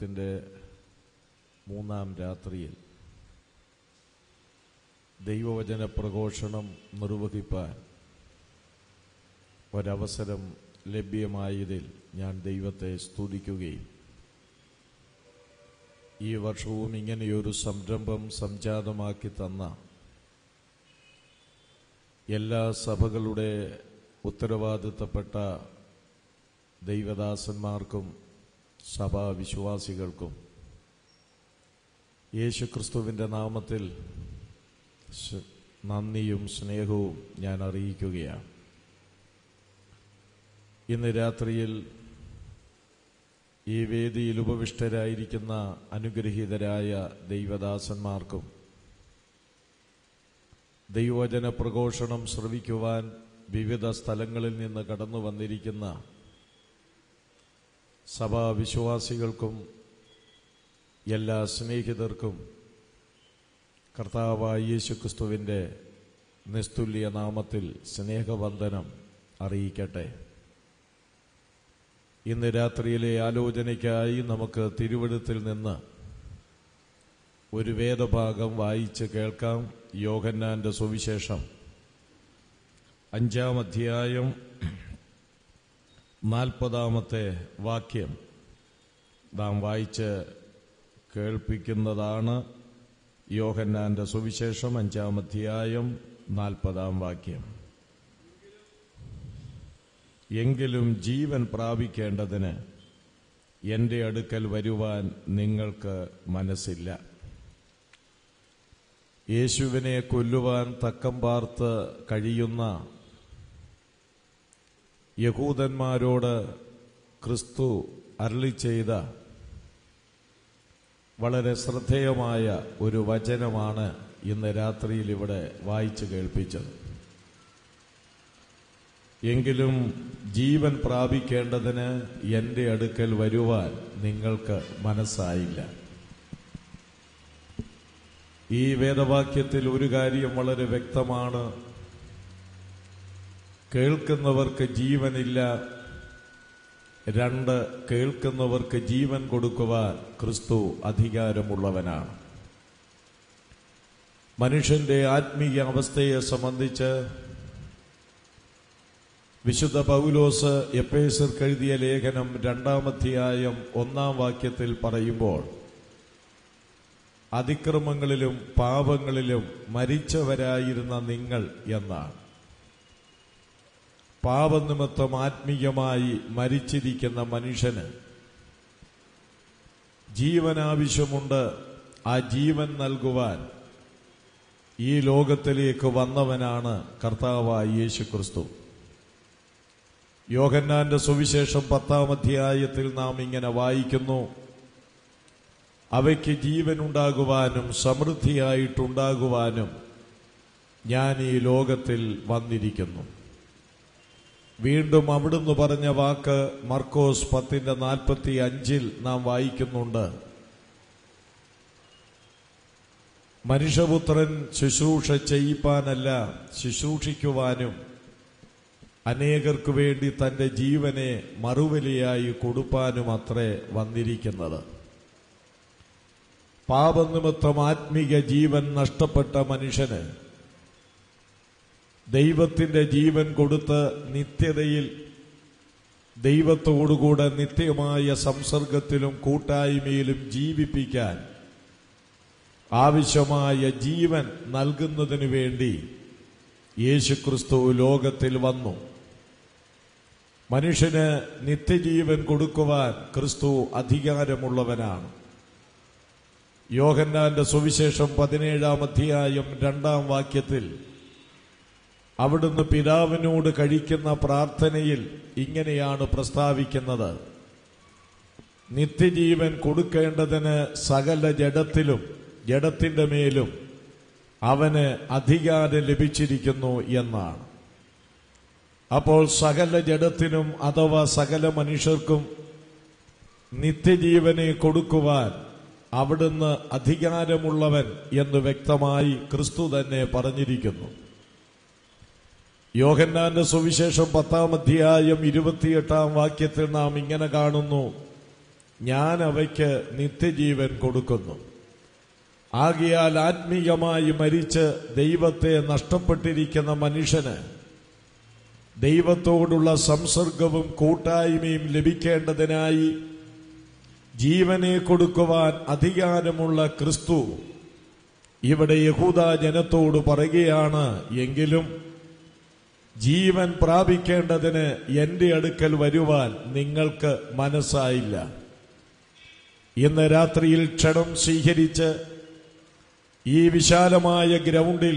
സമ്മേളനത്തിൻ്റെ മൂന്നാം രാത്രിയിൽ ദൈവവചന പ്രഘോഷണം നിർവഹിപ്പാൻ ഒരവസരം ലഭ്യമായതിൽ ഞാൻ ദൈവത്തെ സ്തുതിക്കുകയും ഈ വർഷവും ഇങ്ങനെയൊരു സംരംഭം സംജാതമാക്കി തന്ന എല്ലാ സഭകളുടെ ഉത്തരവാദിത്തപ്പെട്ട ദൈവദാസന്മാർക്കും സഭാവിശ്വാസികൾക്കും യേശുക്രിസ്തുവിന്റെ നാമത്തിൽ സ് നന്ദിയും സ്നേഹവും ഞാൻ അറിയിക്കുകയാണ് ഇന്ന് രാത്രിയിൽ ഈ വേദിയിൽ ഉപവിഷ്ടരായിരിക്കുന്ന അനുഗ്രഹീതരായ ദൈവദാസന്മാർക്കും ദൈവവചന പ്രഘോഷണം ശ്രവിക്കുവാൻ വിവിധ സ്ഥലങ്ങളിൽ നിന്ന് കടന്നു വന്നിരിക്കുന്ന സഭാവിശ്വാസികൾക്കും എല്ലാ സ്നേഹിതർക്കും കർത്താവായ യേശുക്രിസ്തുവിന്റെ നിസ്തുല്യ നാമത്തിൽ സ്നേഹവന്ദനം അറിയിക്കട്ടെ ഇന്ന് രാത്രിയിലെ ആലോചനയ്ക്കായി നമുക്ക് തിരുവഴുത്തിൽ നിന്ന് ഒരു വേദഭാഗം വായിച്ച് കേൾക്കാം യോഹന്നാന്റെ സുവിശേഷം അഞ്ചാം അധ്യായം നാൽപ്പതാമത്തെ വാക്യം നാം വായിച്ച് കേൾപ്പിക്കുന്നതാണ് യോഹന്നാന്റെ സുവിശേഷം അഞ്ചാം അധ്യായം നാൽപ്പതാം വാക്യം എങ്കിലും ജീവൻ പ്രാപിക്കേണ്ടതിന് എന്റെ അടുക്കൽ വരുവാൻ നിങ്ങൾക്ക് മനസ്സില്ല യേശുവിനെ കൊല്ലുവാൻ തക്കം പാർത്ത് കഴിയുന്ന യഹൂദന്മാരോട് ക്രിസ്തു അരളി ചെയ്ത വളരെ ശ്രദ്ധേയമായ ഒരു വചനമാണ് ഇന്ന് രാത്രിയിൽ ഇവിടെ വായിച്ചു കേൾപ്പിച്ചത് എങ്കിലും ജീവൻ പ്രാപിക്കേണ്ടതിന് എന്റെ അടുക്കൽ വരുവാൻ നിങ്ങൾക്ക് മനസ്സായില്ല ഈ വേദവാക്യത്തിൽ ഒരു കാര്യം വളരെ വ്യക്തമാണ് കേൾക്കുന്നവർക്ക് ജീവനില്ല രണ്ട് കേൾക്കുന്നവർക്ക് ജീവൻ കൊടുക്കുവാൻ ക്രിസ്തു അധികാരമുള്ളവനാണ് മനുഷ്യന്റെ ആത്മീയ അവസ്ഥയെ സംബന്ധിച്ച് വിശുദ്ധ പൗലോസ് എപ്പേസർക്ക് എഴുതിയ ലേഖനം രണ്ടാമധ്യായം ഒന്നാം വാക്യത്തിൽ പറയുമ്പോൾ അതിക്രമങ്ങളിലും പാപങ്ങളിലും മരിച്ചവരായിരുന്ന നിങ്ങൾ എന്നാണ് പാപനിമിത്തം ആത്മീയമായി മരിച്ചിരിക്കുന്ന മനുഷ്യന് ജീവൻ ആവശ്യമുണ്ട് ആ ജീവൻ നൽകുവാൻ ഈ ലോകത്തിലേക്ക് വന്നവനാണ് കർത്താവായ യേശു ക്രിസ്തു യോഹന്നാന്റെ സുവിശേഷം പത്താം അധ്യായത്തിൽ നാം ഇങ്ങനെ വായിക്കുന്നു അവയ്ക്ക് ജീവൻ ഉണ്ടാകുവാനും സമൃദ്ധിയായിട്ടുണ്ടാകുവാനും ഞാൻ ഈ ലോകത്തിൽ വന്നിരിക്കുന്നു വീണ്ടും അവിടുന്ന് പറഞ്ഞ വാക്ക് മർക്കോസ് പത്തിന്റെ നാൽപ്പത്തി അഞ്ചിൽ നാം വായിക്കുന്നുണ്ട് മനുഷ്യപുത്രൻ ശുശ്രൂഷ ചെയ്യിപ്പാനല്ല ശുശ്രൂഷിക്കുവാനും അനേകർക്കു വേണ്ടി തന്റെ ജീവനെ മറുവിലയായി കൊടുപ്പാനും അത്രേ വന്നിരിക്കുന്നത് പാപനിമിത്തം ആത്മീക ജീവൻ നഷ്ടപ്പെട്ട മനുഷ്യന് ദൈവത്തിന്റെ ജീവൻ കൊടുത്ത് നിത്യതയിൽ ദൈവത്തോടുകൂടെ നിത്യമായ സംസർഗത്തിലും കൂട്ടായ്മയിലും ജീവിപ്പിക്കാൻ ആവശ്യമായ ജീവൻ നൽകുന്നതിനു വേണ്ടി യേശുക്രിസ്തു ലോകത്തിൽ വന്നു മനുഷ്യന് നിത്യജീവൻ കൊടുക്കുവാൻ ക്രിസ്തു അധികാരമുള്ളവനാണ് യോഹന്നാന്റെ സുവിശേഷം പതിനേഴാം അധ്യായം രണ്ടാം വാക്യത്തിൽ അവിടുന്ന് പിതാവിനോട് കഴിക്കുന്ന പ്രാർത്ഥനയിൽ ഇങ്ങനെയാണ് പ്രസ്താവിക്കുന്നത് നിത്യജീവൻ കൊടുക്കേണ്ടതിന് സകല ജഡത്തിലും ജഡത്തിന്റെ മേലും അവന് അധികാരം ലഭിച്ചിരിക്കുന്നു എന്നാണ് അപ്പോൾ സകല ജഡത്തിനും അഥവാ സകല മനുഷ്യർക്കും നിത്യജീവനെ കൊടുക്കുവാൻ അവിടുന്ന് അധികാരമുള്ളവൻ എന്ന് വ്യക്തമായി ക്രിസ്തു തന്നെ പറഞ്ഞിരിക്കുന്നു യോഹന്നാന്റെ സുവിശേഷം പത്താം അധ്യായം ഇരുപത്തിയെട്ടാം വാക്യത്തിൽ നാം ഇങ്ങനെ കാണുന്നു ഞാൻ അവയ്ക്ക് നിത്യജീവൻ കൊടുക്കുന്നു ആകിയാൽ ആത്മീയമായി മരിച്ച് ദൈവത്തെ നഷ്ടപ്പെട്ടിരിക്കുന്ന മനുഷ്യന് ദൈവത്തോടുള്ള സംസർഗവും കൂട്ടായ്മയും ലഭിക്കേണ്ടതിനായി ജീവനെ കൊടുക്കുവാൻ അധികാരമുള്ള ക്രിസ്തു ഇവിടെ യഹൂദ ജനത്തോട് പറയുകയാണ് എങ്കിലും ജീവൻ പ്രാപിക്കേണ്ടതിന് എന്റെ അടുക്കൽ വരുവാൻ നിങ്ങൾക്ക് മനസ്സായില്ല ഇന്ന് രാത്രിയിൽ ക്ഷണം സ്വീകരിച്ച് ഈ വിശാലമായ ഗ്രൗണ്ടിൽ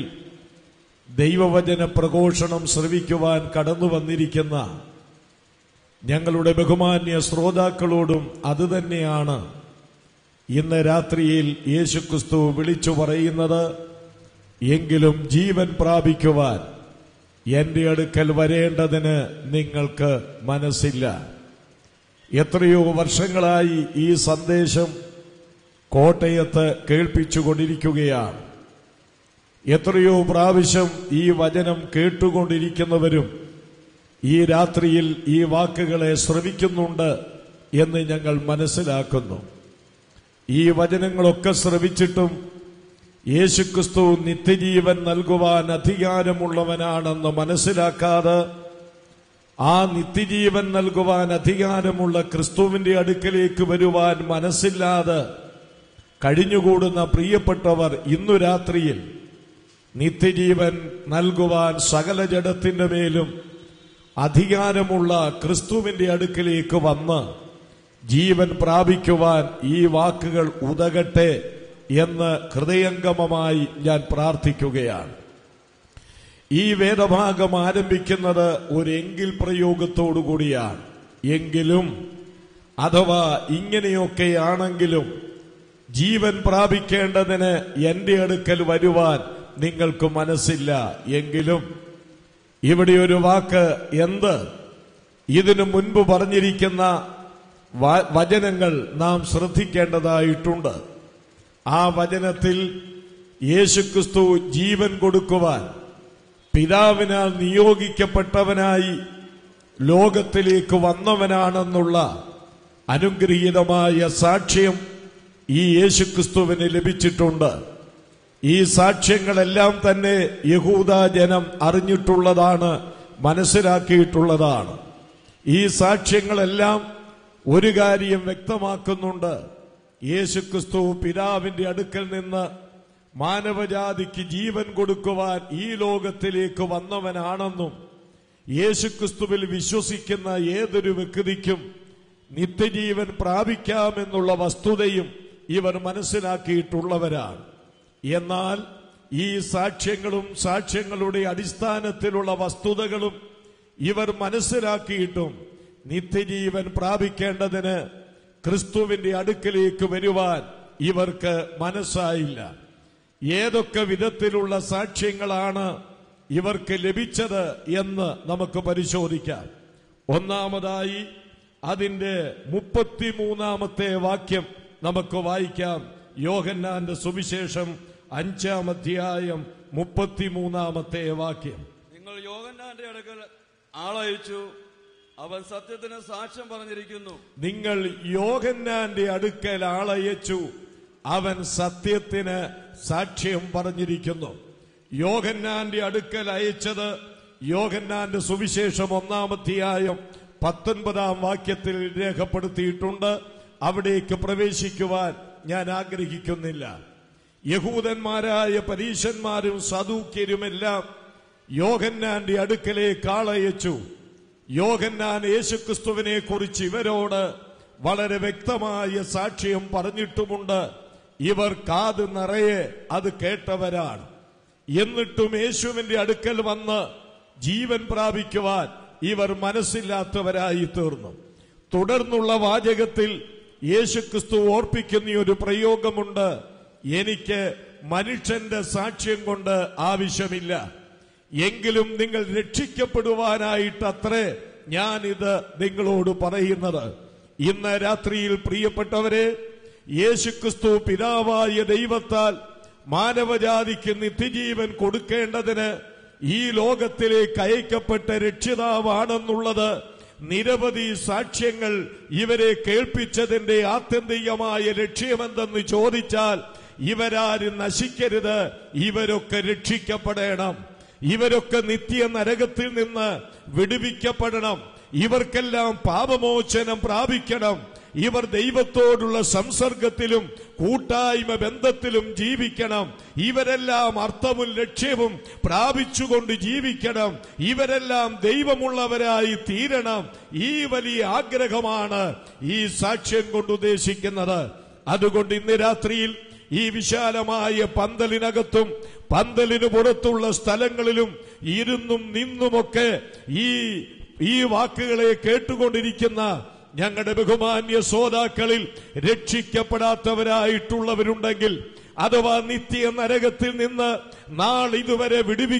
ദൈവവചന പ്രഘോഷണം ശ്രവിക്കുവാൻ കടന്നു വന്നിരിക്കുന്ന ഞങ്ങളുടെ ബഹുമാന്യ ശ്രോതാക്കളോടും അതുതന്നെയാണ് ഇന്ന് രാത്രിയിൽ യേശുക്രിസ്തു വിളിച്ചു പറയുന്നത് എങ്കിലും ജീവൻ പ്രാപിക്കുവാൻ എന്റെ അടുക്കൽ വരേണ്ടതിന് നിങ്ങൾക്ക് മനസ്സില്ല എത്രയോ വർഷങ്ങളായി ഈ സന്ദേശം കോട്ടയത്ത് കേൾപ്പിച്ചുകൊണ്ടിരിക്കുകയാണ് എത്രയോ പ്രാവശ്യം ഈ വചനം കേട്ടുകൊണ്ടിരിക്കുന്നവരും ഈ രാത്രിയിൽ ഈ വാക്കുകളെ ശ്രവിക്കുന്നുണ്ട് എന്ന് ഞങ്ങൾ മനസ്സിലാക്കുന്നു ഈ വചനങ്ങളൊക്കെ ശ്രവിച്ചിട്ടും യേശുക്രിസ്തു നിത്യജീവൻ നൽകുവാൻ അധികാരമുള്ളവനാണെന്ന് മനസ്സിലാക്കാതെ ആ നിത്യജീവൻ നൽകുവാൻ അധികാരമുള്ള ക്രിസ്തുവിന്റെ അടുക്കലേക്ക് വരുവാൻ മനസ്സില്ലാതെ കഴിഞ്ഞുകൂടുന്ന പ്രിയപ്പെട്ടവർ ഇന്നു രാത്രിയിൽ നിത്യജീവൻ നൽകുവാൻ സകല ജഡത്തിന്റെ മേലും അധികാരമുള്ള ക്രിസ്തുവിന്റെ അടുക്കലേക്ക് വന്ന് ജീവൻ പ്രാപിക്കുവാൻ ഈ വാക്കുകൾ ഉതകട്ടെ എന്ന് ഹൃദയംഗമമായി ഞാൻ പ്രാർത്ഥിക്കുകയാണ് ഈ വേദഭാഗം ആരംഭിക്കുന്നത് ഒരു എങ്കിൽ പ്രയോഗത്തോടു കൂടിയാണ് എങ്കിലും അഥവാ ഇങ്ങനെയൊക്കെയാണെങ്കിലും ജീവൻ പ്രാപിക്കേണ്ടതിന് എന്റെ അടുക്കൽ വരുവാൻ നിങ്ങൾക്ക് മനസ്സില്ല എങ്കിലും ഇവിടെ ഒരു വാക്ക് എന്ത് ഇതിനു മുൻപ് പറഞ്ഞിരിക്കുന്ന വ- വചനങ്ങൾ നാം ശ്രദ്ധിക്കേണ്ടതായിട്ടുണ്ട് ആ വചനത്തിൽ യേശുക്രിസ്തു ജീവൻ കൊടുക്കുവാൻ പിതാവിനാൽ നിയോഗിക്കപ്പെട്ടവനായി ലോകത്തിലേക്ക് വന്നവനാണെന്നുള്ള അനുഗ്രഹീതമായ സാക്ഷ്യം ഈ യേശുക്രിസ്തുവിന് ലഭിച്ചിട്ടുണ്ട് ഈ സാക്ഷ്യങ്ങളെല്ലാം തന്നെ യഹൂദ ജനം അറിഞ്ഞിട്ടുള്ളതാണ് മനസ്സിലാക്കിയിട്ടുള്ളതാണ് ഈ സാക്ഷ്യങ്ങളെല്ലാം ഒരു കാര്യം വ്യക്തമാക്കുന്നുണ്ട് യേശുക്രിസ്തു പിതാവിന്റെ അടുക്കൽ നിന്ന് മാനവജാതിക്ക് ജീവൻ കൊടുക്കുവാൻ ഈ ലോകത്തിലേക്ക് വന്നവനാണെന്നും യേശുക്രിസ്തുവിൽ വിശ്വസിക്കുന്ന ഏതൊരു വ്യക്തിക്കും നിത്യജീവൻ പ്രാപിക്കാമെന്നുള്ള വസ്തുതയും ഇവർ മനസ്സിലാക്കിയിട്ടുള്ളവരാണ് എന്നാൽ ഈ സാക്ഷ്യങ്ങളും സാക്ഷ്യങ്ങളുടെ അടിസ്ഥാനത്തിലുള്ള വസ്തുതകളും ഇവർ മനസ്സിലാക്കിയിട്ടും നിത്യജീവൻ പ്രാപിക്കേണ്ടതിന് ക്രിസ്തുവിന്റെ അടുക്കലേക്ക് വരുവാൻ ഇവർക്ക് മനസ്സായില്ല ഏതൊക്കെ വിധത്തിലുള്ള സാക്ഷ്യങ്ങളാണ് ഇവർക്ക് ലഭിച്ചത് എന്ന് നമുക്ക് പരിശോധിക്കാം ഒന്നാമതായി അതിന്റെ മുപ്പത്തിമൂന്നാമത്തെ വാക്യം നമുക്ക് വായിക്കാം യോഹന്നാന്റെ സുവിശേഷം അഞ്ചാം അധ്യായം മുപ്പത്തിമൂന്നാമത്തെ വാക്യം നിങ്ങൾ യോഗന്നാന്റെ അടുക്കൽ ആളയച്ചു അവൻ സത്യത്തിന് സാക്ഷ്യം പറഞ്ഞിരിക്കുന്നു നിങ്ങൾ യോഹന്നാന്റെ അടുക്കൽ ആളയച്ചു അവൻ സത്യത്തിന് സാക്ഷ്യം പറഞ്ഞിരിക്കുന്നു യോഹന്നാന്റെ അടുക്കൽ അയച്ചത് യോഹന്നാന്റെ സുവിശേഷം ഒന്നാമധ്യായം പത്തൊൻപതാം വാക്യത്തിൽ രേഖപ്പെടുത്തിയിട്ടുണ്ട് അവിടേക്ക് പ്രവേശിക്കുവാൻ ഞാൻ ആഗ്രഹിക്കുന്നില്ല യഹൂദന്മാരായ പരീശന്മാരും സദൂക്യരുമെല്ലാം യോഹന്നാന്റെ അടുക്കലേക്ക് ആളയച്ചു യോഹന്നാൻ യേശുക്രിസ്തുവിനെ കുറിച്ച് ഇവരോട് വളരെ വ്യക്തമായ സാക്ഷ്യം പറഞ്ഞിട്ടുമുണ്ട് ഇവർ കാത് നിറയെ അത് കേട്ടവരാണ് എന്നിട്ടും യേശുവിന്റെ അടുക്കൽ വന്ന് ജീവൻ പ്രാപിക്കുവാൻ ഇവർ മനസ്സില്ലാത്തവരായി തീർന്നു തുടർന്നുള്ള വാചകത്തിൽ യേശുക്രിസ്തു ഓർപ്പിക്കുന്ന ഒരു പ്രയോഗമുണ്ട് എനിക്ക് മനുഷ്യന്റെ സാക്ഷ്യം കൊണ്ട് ആവശ്യമില്ല എങ്കിലും നിങ്ങൾ രക്ഷിക്കപ്പെടുവാനായിട്ടത്രേ ഞാനിത് നിങ്ങളോട് പറയുന്നത് ഇന്ന് രാത്രിയിൽ പ്രിയപ്പെട്ടവരെ യേശുക്രിസ്തു പിതാവായ ദൈവത്താൽ മാനവജാതിക്ക് നിത്യജീവൻ കൊടുക്കേണ്ടതിന് ഈ ലോകത്തിലേക്ക് അയക്കപ്പെട്ട രക്ഷിതാവാണെന്നുള്ളത് നിരവധി സാക്ഷ്യങ്ങൾ ഇവരെ കേൾപ്പിച്ചതിന്റെ ആത്യന്തികമായ ലക്ഷ്യമെന്തെന്ന് ചോദിച്ചാൽ ഇവരാരും നശിക്കരുത് ഇവരൊക്കെ രക്ഷിക്കപ്പെടണം ഇവരൊക്കെ നിത്യ നരകത്തിൽ നിന്ന് വിടുവിക്കപ്പെടണം ഇവർക്കെല്ലാം പാപമോചനം പ്രാപിക്കണം ഇവർ ദൈവത്തോടുള്ള സംസർഗത്തിലും കൂട്ടായ്മ ബന്ധത്തിലും ജീവിക്കണം ഇവരെല്ലാം അർത്ഥവും ലക്ഷ്യവും പ്രാപിച്ചുകൊണ്ട് ജീവിക്കണം ഇവരെല്ലാം ദൈവമുള്ളവരായി തീരണം ഈ വലിയ ആഗ്രഹമാണ് ഈ സാക്ഷ്യം കൊണ്ട് ഉദ്ദേശിക്കുന്നത് അതുകൊണ്ട് ഇന്ന് രാത്രിയിൽ ഈ വിശാലമായ പന്തലിനകത്തും പന്തലിന് പുറത്തുള്ള സ്ഥലങ്ങളിലും ഇരുന്നും നിന്നുമൊക്കെ ഈ ഈ വാക്കുകളെ കേട്ടുകൊണ്ടിരിക്കുന്ന ഞങ്ങളുടെ ബഹുമാന്യ ശ്രോതാക്കളിൽ രക്ഷിക്കപ്പെടാത്തവരായിട്ടുള്ളവരുണ്ടെങ്കിൽ അഥവാ നിത്യ നരകത്തിൽ നിന്ന് നാളിതുവരെ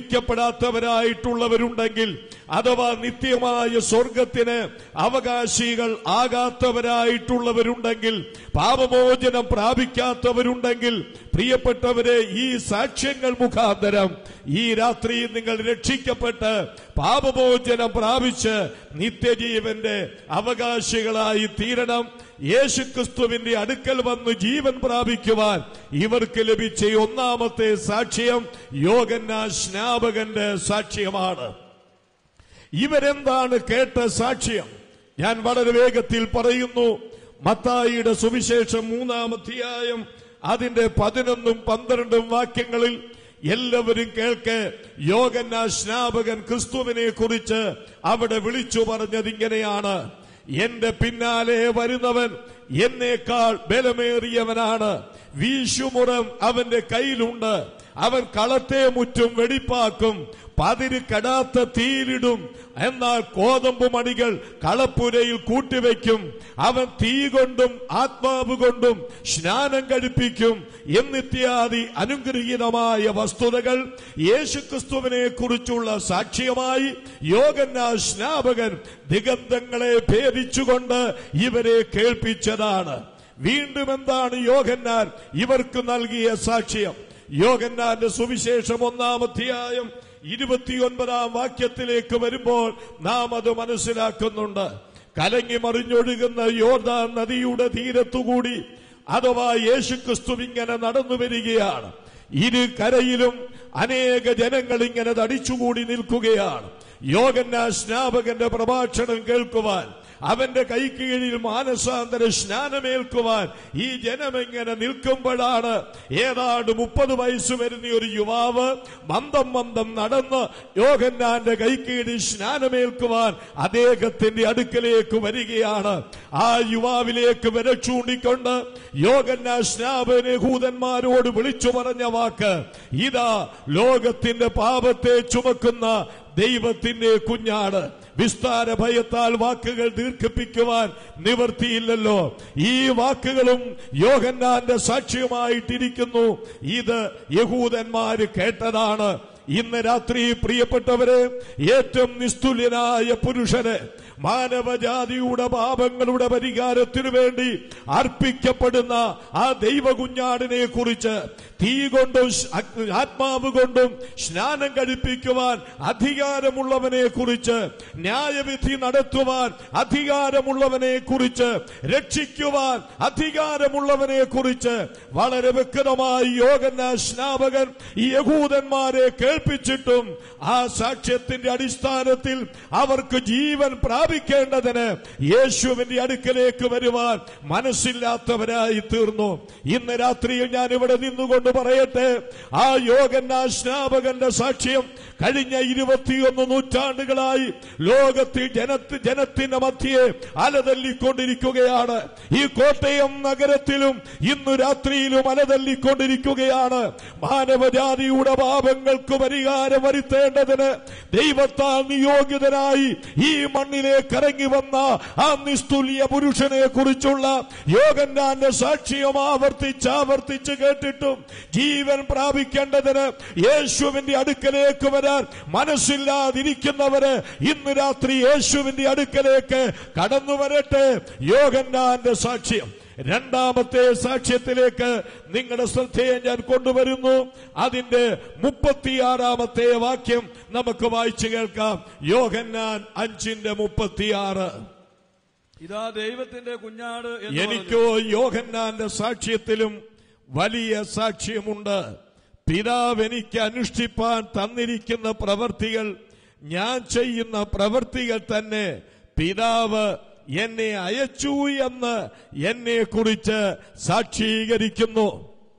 വിടുവിക്കപ്പെടാത്തവരായിട്ടുള്ളവരുണ്ടെങ്കിൽ അഥവാ നിത്യമായ സ്വർഗത്തിന് അവകാശികൾ ആകാത്തവരായിട്ടുള്ളവരുണ്ടെങ്കിൽ പാപമോചനം പ്രാപിക്കാത്തവരുണ്ടെങ്കിൽ പ്രിയപ്പെട്ടവരെ ഈ സാക്ഷ്യങ്ങൾ മുഖാന്തരം ഈ രാത്രി നിങ്ങൾ രക്ഷിക്കപ്പെട്ട് പാപമോചനം പ്രാപിച്ച് നിത്യജീവന്റെ അവകാശികളായി തീരണം യേശുക്രിസ്തുവിന്റെ അടുക്കൽ വന്ന് ജീവൻ പ്രാപിക്കുവാൻ ഇവർക്ക് ലഭിച്ച ഈ ഒന്നാമത്തെ സാക്ഷ്യം യോഗന്ന സ്നാപകന്റെ സാക്ഷ്യമാണ് ഇവരെന്താണ് കേട്ട സാക്ഷ്യം ഞാൻ വളരെ വേഗത്തിൽ പറയുന്നു മത്തായിയുടെ സുവിശേഷം മൂന്നാം അധ്യായം അതിന്റെ പതിനൊന്നും പന്ത്രണ്ടും വാക്യങ്ങളിൽ എല്ലാവരും കേൾക്കെ യോഗന്ന സ്നാപകൻ ക്രിസ്തുവിനെ കുറിച്ച് അവിടെ വിളിച്ചു പറഞ്ഞത് ഇങ്ങനെയാണ് എന്റെ പിന്നാലെ വരുന്നവൻ എന്നേക്കാൾ ബലമേറിയവനാണ് വീശുമുറം അവന്റെ കയ്യിലുണ്ട് അവൻ കളത്തെ മുറ്റും വെടിപ്പാക്കും പതിര് കെടാത്ത തീയിലിടും എന്നാൽ കോതമ്പ് മണികൾ കളപ്പുരയിൽ കൂട്ടിവെക്കും അവൻ തീ കൊണ്ടും ആത്മാവ് കൊണ്ടും സ്നാനം കഴിപ്പിക്കും എന്നിത്യാദി അനുഗ്രഹീതമായ വസ്തുതകൾ യേശുക്രിസ്തുവിനെ കുറിച്ചുള്ള സാക്ഷ്യമായി യോഗന്ന സ്നാപകൻ ദിഗന്ധങ്ങളെ ഭേദിച്ചുകൊണ്ട് ഇവരെ കേൾപ്പിച്ചതാണ് വീണ്ടും എന്താണ് യോഗന്നാൻ ഇവർക്ക് നൽകിയ സാക്ഷ്യം യോഗന്നാന്റെ സുവിശേഷം ഒന്നാം അധ്യായം ഇരുപത്തിയൊൻപതാം വാക്യത്തിലേക്ക് വരുമ്പോൾ നാം അത് മനസ്സിലാക്കുന്നുണ്ട് കലങ്ങി മറിഞ്ഞൊഴുകുന്ന യോർദാൻ നദിയുടെ തീരത്തുകൂടി അഥവാ യേശുക്രിസ്തു ഇങ്ങനെ നടന്നു വരികയാണ് ഇരു കരയിലും അനേക ജനങ്ങൾ ഇങ്ങനെ തടിച്ചുകൂടി നിൽക്കുകയാണ് യോഗന്ന സ്നാപകന്റെ പ്രഭാഷണം കേൾക്കുവാൻ അവന്റെ കൈക്കീഴിൽ മാനസാന്തര സ്നാനമേൽക്കുവാൻ ഈ ജനമെങ്ങനെ നിൽക്കുമ്പോഴാണ് ഏതാണ്ട് മുപ്പത് വയസ്സ് വരുന്ന ഒരു യുവാവ് മന്ദം മന്ദം നടന്ന് യോഹന്നാന്റെ കൈക്കീഴിൽ സ്നാനമേൽക്കുവാൻ അദ്ദേഹത്തിന്റെ അടുക്കലേക്ക് വരികയാണ് ആ യുവാവിലേക്ക് വിര ചൂണ്ടിക്കൊണ്ട് യോഗന്ന സ്നാപന ഭൂതന്മാരോട് വിളിച്ചു പറഞ്ഞ വാക്ക് ഇതാ ലോകത്തിന്റെ പാപത്തെ ചുമക്കുന്ന ദൈവത്തിന്റെ കുഞ്ഞാട് വിസ്താര ഭയത്താൽ വാക്കുകൾ ദീർഘിപ്പിക്കുവാൻ നിവർത്തിയില്ലല്ലോ ഈ വാക്കുകളും യോഹന്നാന്റെ സാക്ഷ്യമായിട്ടിരിക്കുന്നു ഇത് യഹൂദന്മാര് കേട്ടതാണ് ഇന്ന് രാത്രി പ്രിയപ്പെട്ടവരെ ഏറ്റവും നിസ്തുല്യനായ പുരുഷന് മാനവജാതിയുടെ പാപങ്ങളുടെ പരിഹാരത്തിനു വേണ്ടി അർപ്പിക്കപ്പെടുന്ന ആ ദൈവകുഞ്ഞാടിനെ കുറിച്ച് തീ കൊണ്ടും ശ്- ആത്മാവ് കൊണ്ടും സ്നാനം കഴിപ്പിക്കുവാൻ അധികാരമുള്ളവനെ കുറിച്ച് ന്യായവിധി നടത്തുവാൻ അധികാരമുള്ളവനെ കുറിച്ച് രക്ഷിക്കുവാൻ അധികാരമുള്ളവനെ കുറിച്ച് വളരെ വ്യക്തമായി യോഗന്ന സ്നാപകൻ ഈ യഹൂദന്മാരെ കേൾപ്പിച്ചിട്ടും ആ സാക്ഷ്യത്തിന്റെ അടിസ്ഥാനത്തിൽ അവർക്ക് ജീവൻ പ്രാപിക്കേണ്ടതിന് യേശുവിന്റെ അടുക്കലേക്ക് വരുവാൻ മനസ്സില്ലാത്തവരായി തീർന്നു ഇന്ന് രാത്രിയിൽ ഞാൻ ഇവിടെ നിന്നുകൊണ്ട് പറയട്ടെ ആ യോഗന്ന സ്നാപകന്റെ സാക്ഷ്യം കഴിഞ്ഞ ഇരുപത്തിയൊന്ന് നൂറ്റാണ്ടുകളായി ലോകത്തിൽ ജനത്തി ജനത്തിന്റെ മധ്യയെ അലതല്ലിക്കൊണ്ടിരിക്കുകയാണ് ഈ കോട്ടയം നഗരത്തിലും ഇന്നു രാത്രിയിലും അലതല്ലിക്കൊണ്ടിരിക്കുകയാണ് മാനവജാതിയുടെ പാപങ്ങൾക്ക് പരിഹാരം വരുത്തേണ്ടതിന് ദൈവത്താൽ നിയോഗിതനായി ഈ മണ്ണിലേക്ക് ഇറങ്ങി വന്ന ആ നിസ്തുല്യ പുരുഷനെ കുറിച്ചുള്ള യോഗന്നാന്റെ സാക്ഷ്യം ആവർത്തിച്ച് ആവർത്തിച്ച് കേട്ടിട്ടും ജീവൻ പ്രാപിക്കേണ്ടതിന് യേശുവിന്റെ അടുക്കലേക്ക് വരാൻ മനസ്സില്ലാതിരിക്കുന്നവര് ഇന്ന് രാത്രി യേശുവിന്റെ അടുക്കലേക്ക് കടന്നു വരട്ടെ യോഗന്നാന്റെ സാക്ഷ്യം രണ്ടാമത്തെ സാക്ഷ്യത്തിലേക്ക് നിങ്ങളുടെ ശ്രദ്ധയെ ഞാൻ കൊണ്ടുവരുന്നു അതിന്റെ മുപ്പത്തിയാറാമത്തെ വാക്യം നമുക്ക് വായിച്ചു കേൾക്കാം യോഹന്നാൻ അഞ്ചിന്റെ മുപ്പത്തിയാറ് ഇതാ ദൈവത്തിന്റെ കുഞ്ഞാട് എന്ന് പറഞ്ഞു. എനിക്കോ യോഹന്നാന്റെ സാക്ഷ്യത്തിലും വലിയ സാക്ഷ്യമുണ്ട് പിതാവ് എനിക്ക് അനുഷ്ഠിപ്പാൻ തന്നിരിക്കുന്ന പ്രവർത്തികൾ ഞാൻ ചെയ്യുന്ന പ്രവർത്തികൾ തന്നെ പിതാവ് എന്നെ അയച്ചു എന്ന് എന്നെ കുറിച്ച് സാക്ഷീകരിക്കുന്നു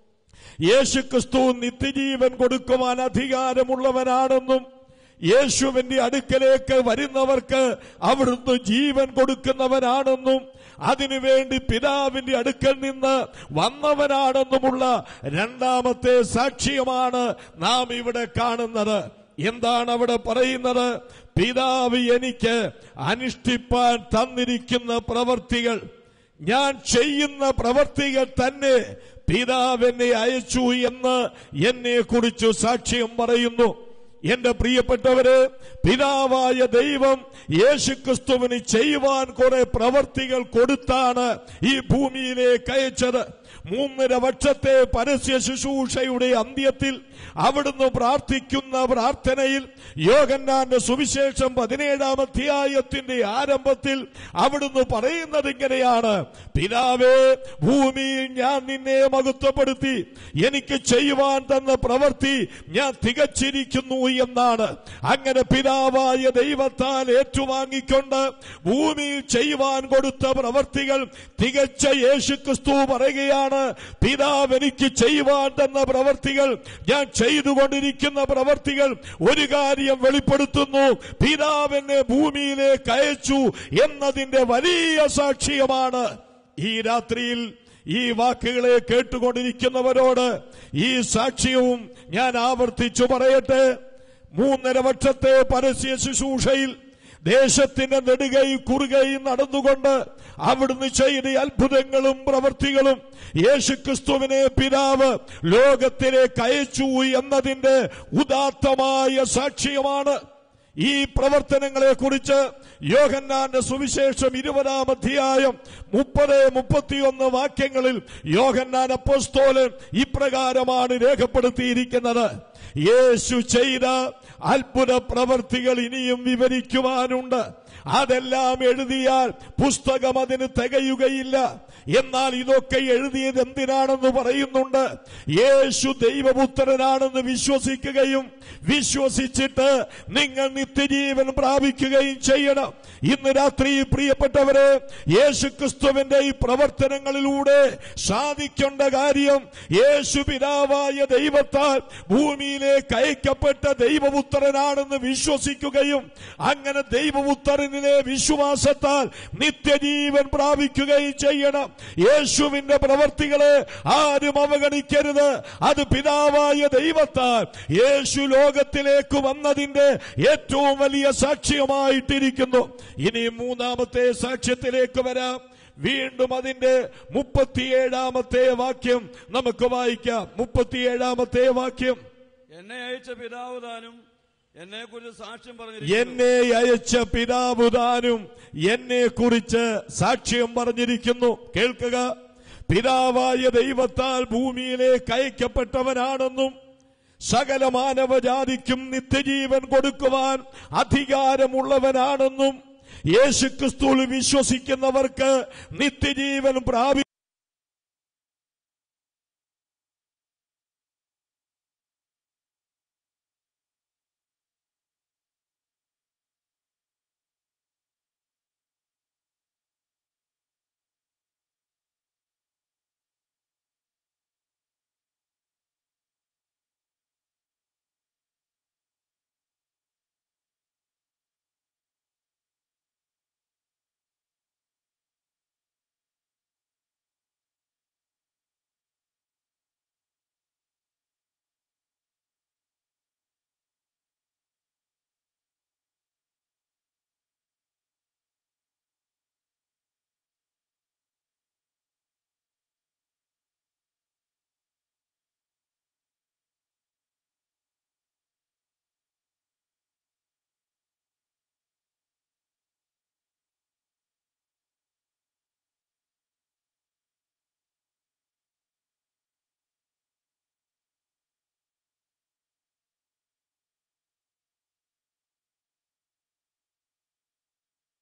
യേശുക്രിസ്തു നിത്യജീവൻ കൊടുക്കുവാൻ അധികാരമുള്ളവനാണെന്നും യേശുവിന്റെ അടുക്കലേക്ക് വരുന്നവർക്ക് അവിടുന്ന് ജീവൻ കൊടുക്കുന്നവനാണെന്നും അതിനുവേണ്ടി പിതാവിന്റെ അടുക്കൽ നിന്ന് വന്നവനാണെന്നുമുള്ള രണ്ടാമത്തെ സാക്ഷ്യമാണ് നാം ഇവിടെ കാണുന്നത് എന്താണ് അവിടെ പറയുന്നത് പിതാവ് എനിക്ക് അനുഷ്ഠിപ്പാൻ തന്നിരിക്കുന്ന പ്രവർത്തികൾ ഞാൻ ചെയ്യുന്ന പ്രവർത്തികൾ തന്നെ പിതാവ് എന്നെ അയച്ചു എന്ന് എന്നെ കുറിച്ച് സാക്ഷ്യം പറയുന്നു എന്റെ പ്രിയപ്പെട്ടവര് പിതാവായ ദൈവം യേശുക്രിസ്തുവിന് ചെയ്യുവാൻ കുറെ പ്രവർത്തികൾ കൊടുത്താണ് ഈ ഭൂമിയിലേക്ക് അയച്ചത് മൂന്നര വർഷത്തെ പരസ്യ ശുശ്രൂഷയുടെ അന്ത്യത്തിൽ അവിടുന്ന് പ്രാർത്ഥിക്കുന്ന പ്രാർത്ഥനയിൽ യോഗന്നാന്റെ സുവിശേഷം പതിനേഴാം അധ്യായത്തിന്റെ ആരംഭത്തിൽ അവിടുന്ന് പറയുന്നത് ഇങ്ങനെയാണ് പിതാവേ ഭൂമിയിൽ ഞാൻ നിന്നെ മഹത്വപ്പെടുത്തി എനിക്ക് ചെയ്യുവാൻ തന്ന പ്രവൃത്തി ഞാൻ തികച്ചിരിക്കുന്നു എന്നാണ് അങ്ങനെ പിതാവായ ദൈവത്താൽ ഏറ്റുവാങ്ങിക്കൊണ്ട് ഭൂമിയിൽ ചെയ്യുവാൻ കൊടുത്ത പ്രവർത്തികൾ തികച്ച യേശുക്രിസ്തു പറയുകയാണ് പിതാവ് എനിക്ക് ചെയ്യുവാൻ തന്ന പ്രവർത്തികൾ ഞാൻ ചെയ്തുകൊണ്ടിരിക്കുന്ന പ്രവർത്തികൾ ഒരു കാര്യം വെളിപ്പെടുത്തുന്നു പിതാവ് എന്നെ ഭൂമിയിലേക്ക് അയച്ചു എന്നതിന്റെ വലിയ സാക്ഷ്യമാണ് ഈ രാത്രിയിൽ ഈ വാക്കുകളെ കേട്ടുകൊണ്ടിരിക്കുന്നവരോട് ഈ സാക്ഷ്യവും ഞാൻ ആവർത്തിച്ചു പറയട്ടെ മൂന്നര വർഷത്തെ പരസ്യ ശുശ്രൂഷയിൽ ദേശത്തിന്റെ നെടുകൈ കുറുകയും നടന്നുകൊണ്ട് അവിടുന്ന് ചെയ്ത അത്ഭുതങ്ങളും പ്രവൃത്തികളും യേശുക്രിസ്തുവിനെ പിതാവ് ലോകത്തിലേക്ക് അയച്ചു എന്നതിന്റെ ഉദാത്തമായ സാക്ഷ്യമാണ് ഈ പ്രവർത്തനങ്ങളെ കുറിച്ച് യോഹന്നാന്റെ സുവിശേഷം ഇരുപതാം അധ്യായം മുപ്പത് മുപ്പത്തിയൊന്ന് വാക്യങ്ങളിൽ യോഹന്നാൻ അപ്പോസ്തോലൻ ഇപ്രകാരമാണ് രേഖപ്പെടുത്തിയിരിക്കുന്നത് യേശു ചെയ്ത അത്ഭുത പ്രവർത്തികൾ ഇനിയും വിവരിക്കുവാനുണ്ട് അതെല്ലാം എഴുതിയാൽ പുസ്തകം അതിന് തികയുകയില്ല എന്നാൽ ഇതൊക്കെ എഴുതിയത് എന്തിനാണെന്ന് പറയുന്നുണ്ട് യേശു ദൈവപുത്രനാണെന്ന് വിശ്വസിക്കുകയും വിശ്വസിച്ചിട്ട് നിങ്ങൾ നിത്യജീവൻ പ്രാപിക്കുകയും ചെയ്യണം ഇന്ന് രാത്രി പ്രിയപ്പെട്ടവരെ യേശു ക്രിസ്തുവിന്റെ ഈ പ്രവർത്തനങ്ങളിലൂടെ സാധിക്കേണ്ട കാര്യം യേശു പിതാവായ ദൈവത്താൽ ഭൂമിയിലേക്ക് അയക്കപ്പെട്ട ദൈവപുത്രനാണെന്ന് വിശ്വസിക്കുകയും അങ്ങനെ ദൈവപുത്രനിലെ വിശ്വാസത്താൽ നിത്യജീവൻ പ്രാപിക്കുകയും ചെയ്യണം യേശുവിന്റെ പ്രവർത്തികളെ ആരും അവഗണിക്കരുത് അത് പിതാവായ ദൈവത്താൽ യേശു ലോകത്തിലേക്ക് വന്നതിന്റെ ഏറ്റവും വലിയ സാക്ഷ്യമായിട്ടിരിക്കുന്നു ഇനി മൂന്നാമത്തെ സാക്ഷ്യത്തിലേക്ക് വരാം വീണ്ടും അതിന്റെ മുപ്പത്തിയേഴാമത്തെ വാക്യം നമുക്ക് വായിക്കാം മുപ്പത്തിയേഴാമത്തെ വാക്യം എന്നെ അയച്ച പിതാവ് താനും എന്നെ കുറിച്ച് സാക്ഷ്യം പറഞ്ഞിരിക്കുന്നു എന്നെ അയച്ച പിതാവുതാനും എന്നെ കുറിച്ച് സാക്ഷ്യം പറഞ്ഞിരിക്കുന്നു കേൾക്കുക പിതാവായ ദൈവത്താൽ ഭൂമിയിലേക്ക് അയക്കപ്പെട്ടവനാണെന്നും സകല മാനവജാതിക്കും നിത്യജീവൻ കൊടുക്കുവാൻ അധികാരമുള്ളവനാണെന്നും യേശുക്രിസ്തുവിൽ വിശ്വസിക്കുന്നവർക്ക് നിത്യജീവൻ പ്രാപി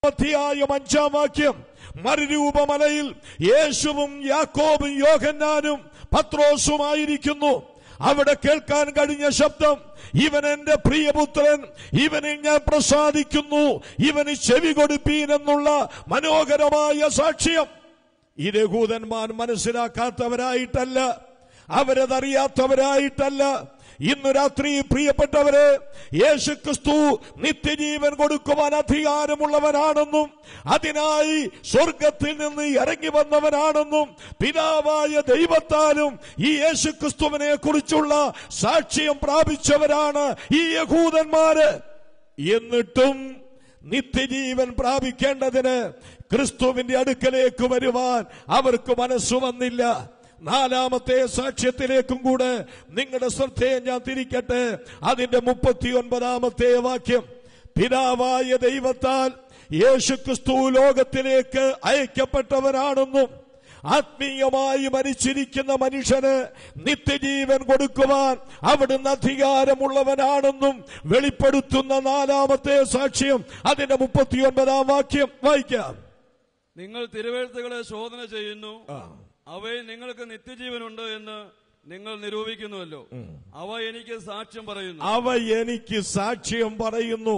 അധ്യായം അഞ്ചാം വാക്യം മറുരൂപമലയിൽ യേശുവും യാക്കോബും യോഹന്നാനും പത്രോസുമായിരിക്കുന്നു അവിടെ കേൾക്കാൻ കഴിഞ്ഞ ശബ്ദം ഇവൻ എന്റെ പ്രിയപുത്രൻ ഇവനിൽ ഞാൻ പ്രസാദിക്കുന്നു ഇവന് ചെവി കൊടുപ്പീൻ എന്നുള്ള മനോഹരമായ സാക്ഷ്യം ഈ രഘൂതന്മാർ മനസ്സിലാക്കാത്തവരായിട്ടല്ല അവരതറിയാത്തവരായിട്ടല്ല ഇന്നു രാത്രി പ്രിയപ്പെട്ടവരെ യേശുക്രിസ്തു നിത്യജീവൻ കൊടുക്കുവാൻ അധികാരമുള്ളവനാണെന്നും അതിനായി സ്വർഗത്തിൽ നിന്ന് ഇറങ്ങി വന്നവനാണെന്നും പിതാവായ ദൈവത്താലും ഈ യേശുക്രിസ്തുവിനെ കുറിച്ചുള്ള സാക്ഷ്യം പ്രാപിച്ചവരാണ് ഈ യഹൂദന്മാര് എന്നിട്ടും നിത്യജീവൻ പ്രാപിക്കേണ്ടതിന് ക്രിസ്തുവിന്റെ അടുക്കലേക്ക് വരുവാൻ അവർക്ക് മനസ്സു വന്നില്ല നാലാമത്തെ സാക്ഷ്യത്തിലേക്കും കൂടെ നിങ്ങളുടെ ശ്രദ്ധയെ ഞാൻ തിരിക്കട്ടെ അതിന്റെ മുപ്പത്തിയൊൻപതാമത്തെ വാക്യം പിതാവായ ദൈവത്താൽ യേശുക്രിസ്തു ലോകത്തിലേക്ക് അയക്കപ്പെട്ടവനാണെന്നും ആത്മീയമായി മരിച്ചിരിക്കുന്ന മനുഷ്യന് നിത്യജീവൻ കൊടുക്കുവാൻ അവിടുന്ന് അധികാരമുള്ളവനാണെന്നും വെളിപ്പെടുത്തുന്ന നാലാമത്തെ സാക്ഷ്യം അതിന്റെ മുപ്പത്തിയൊൻപതാം വാക്യം വായിക്കാം നിങ്ങൾ തിരുവഴുത്തുകളെ ശോധന ചെയ്യുന്നു അവയിൽ നിങ്ങൾക്ക് നിത്യജീവനുണ്ട് എന്ന് നിങ്ങൾ നിരൂപിക്കുന്നുവല്ലോ അവ എനിക്ക് സാക്ഷ്യം പറയുന്നു അവ എനിക്ക് സാക്ഷ്യം പറയുന്നു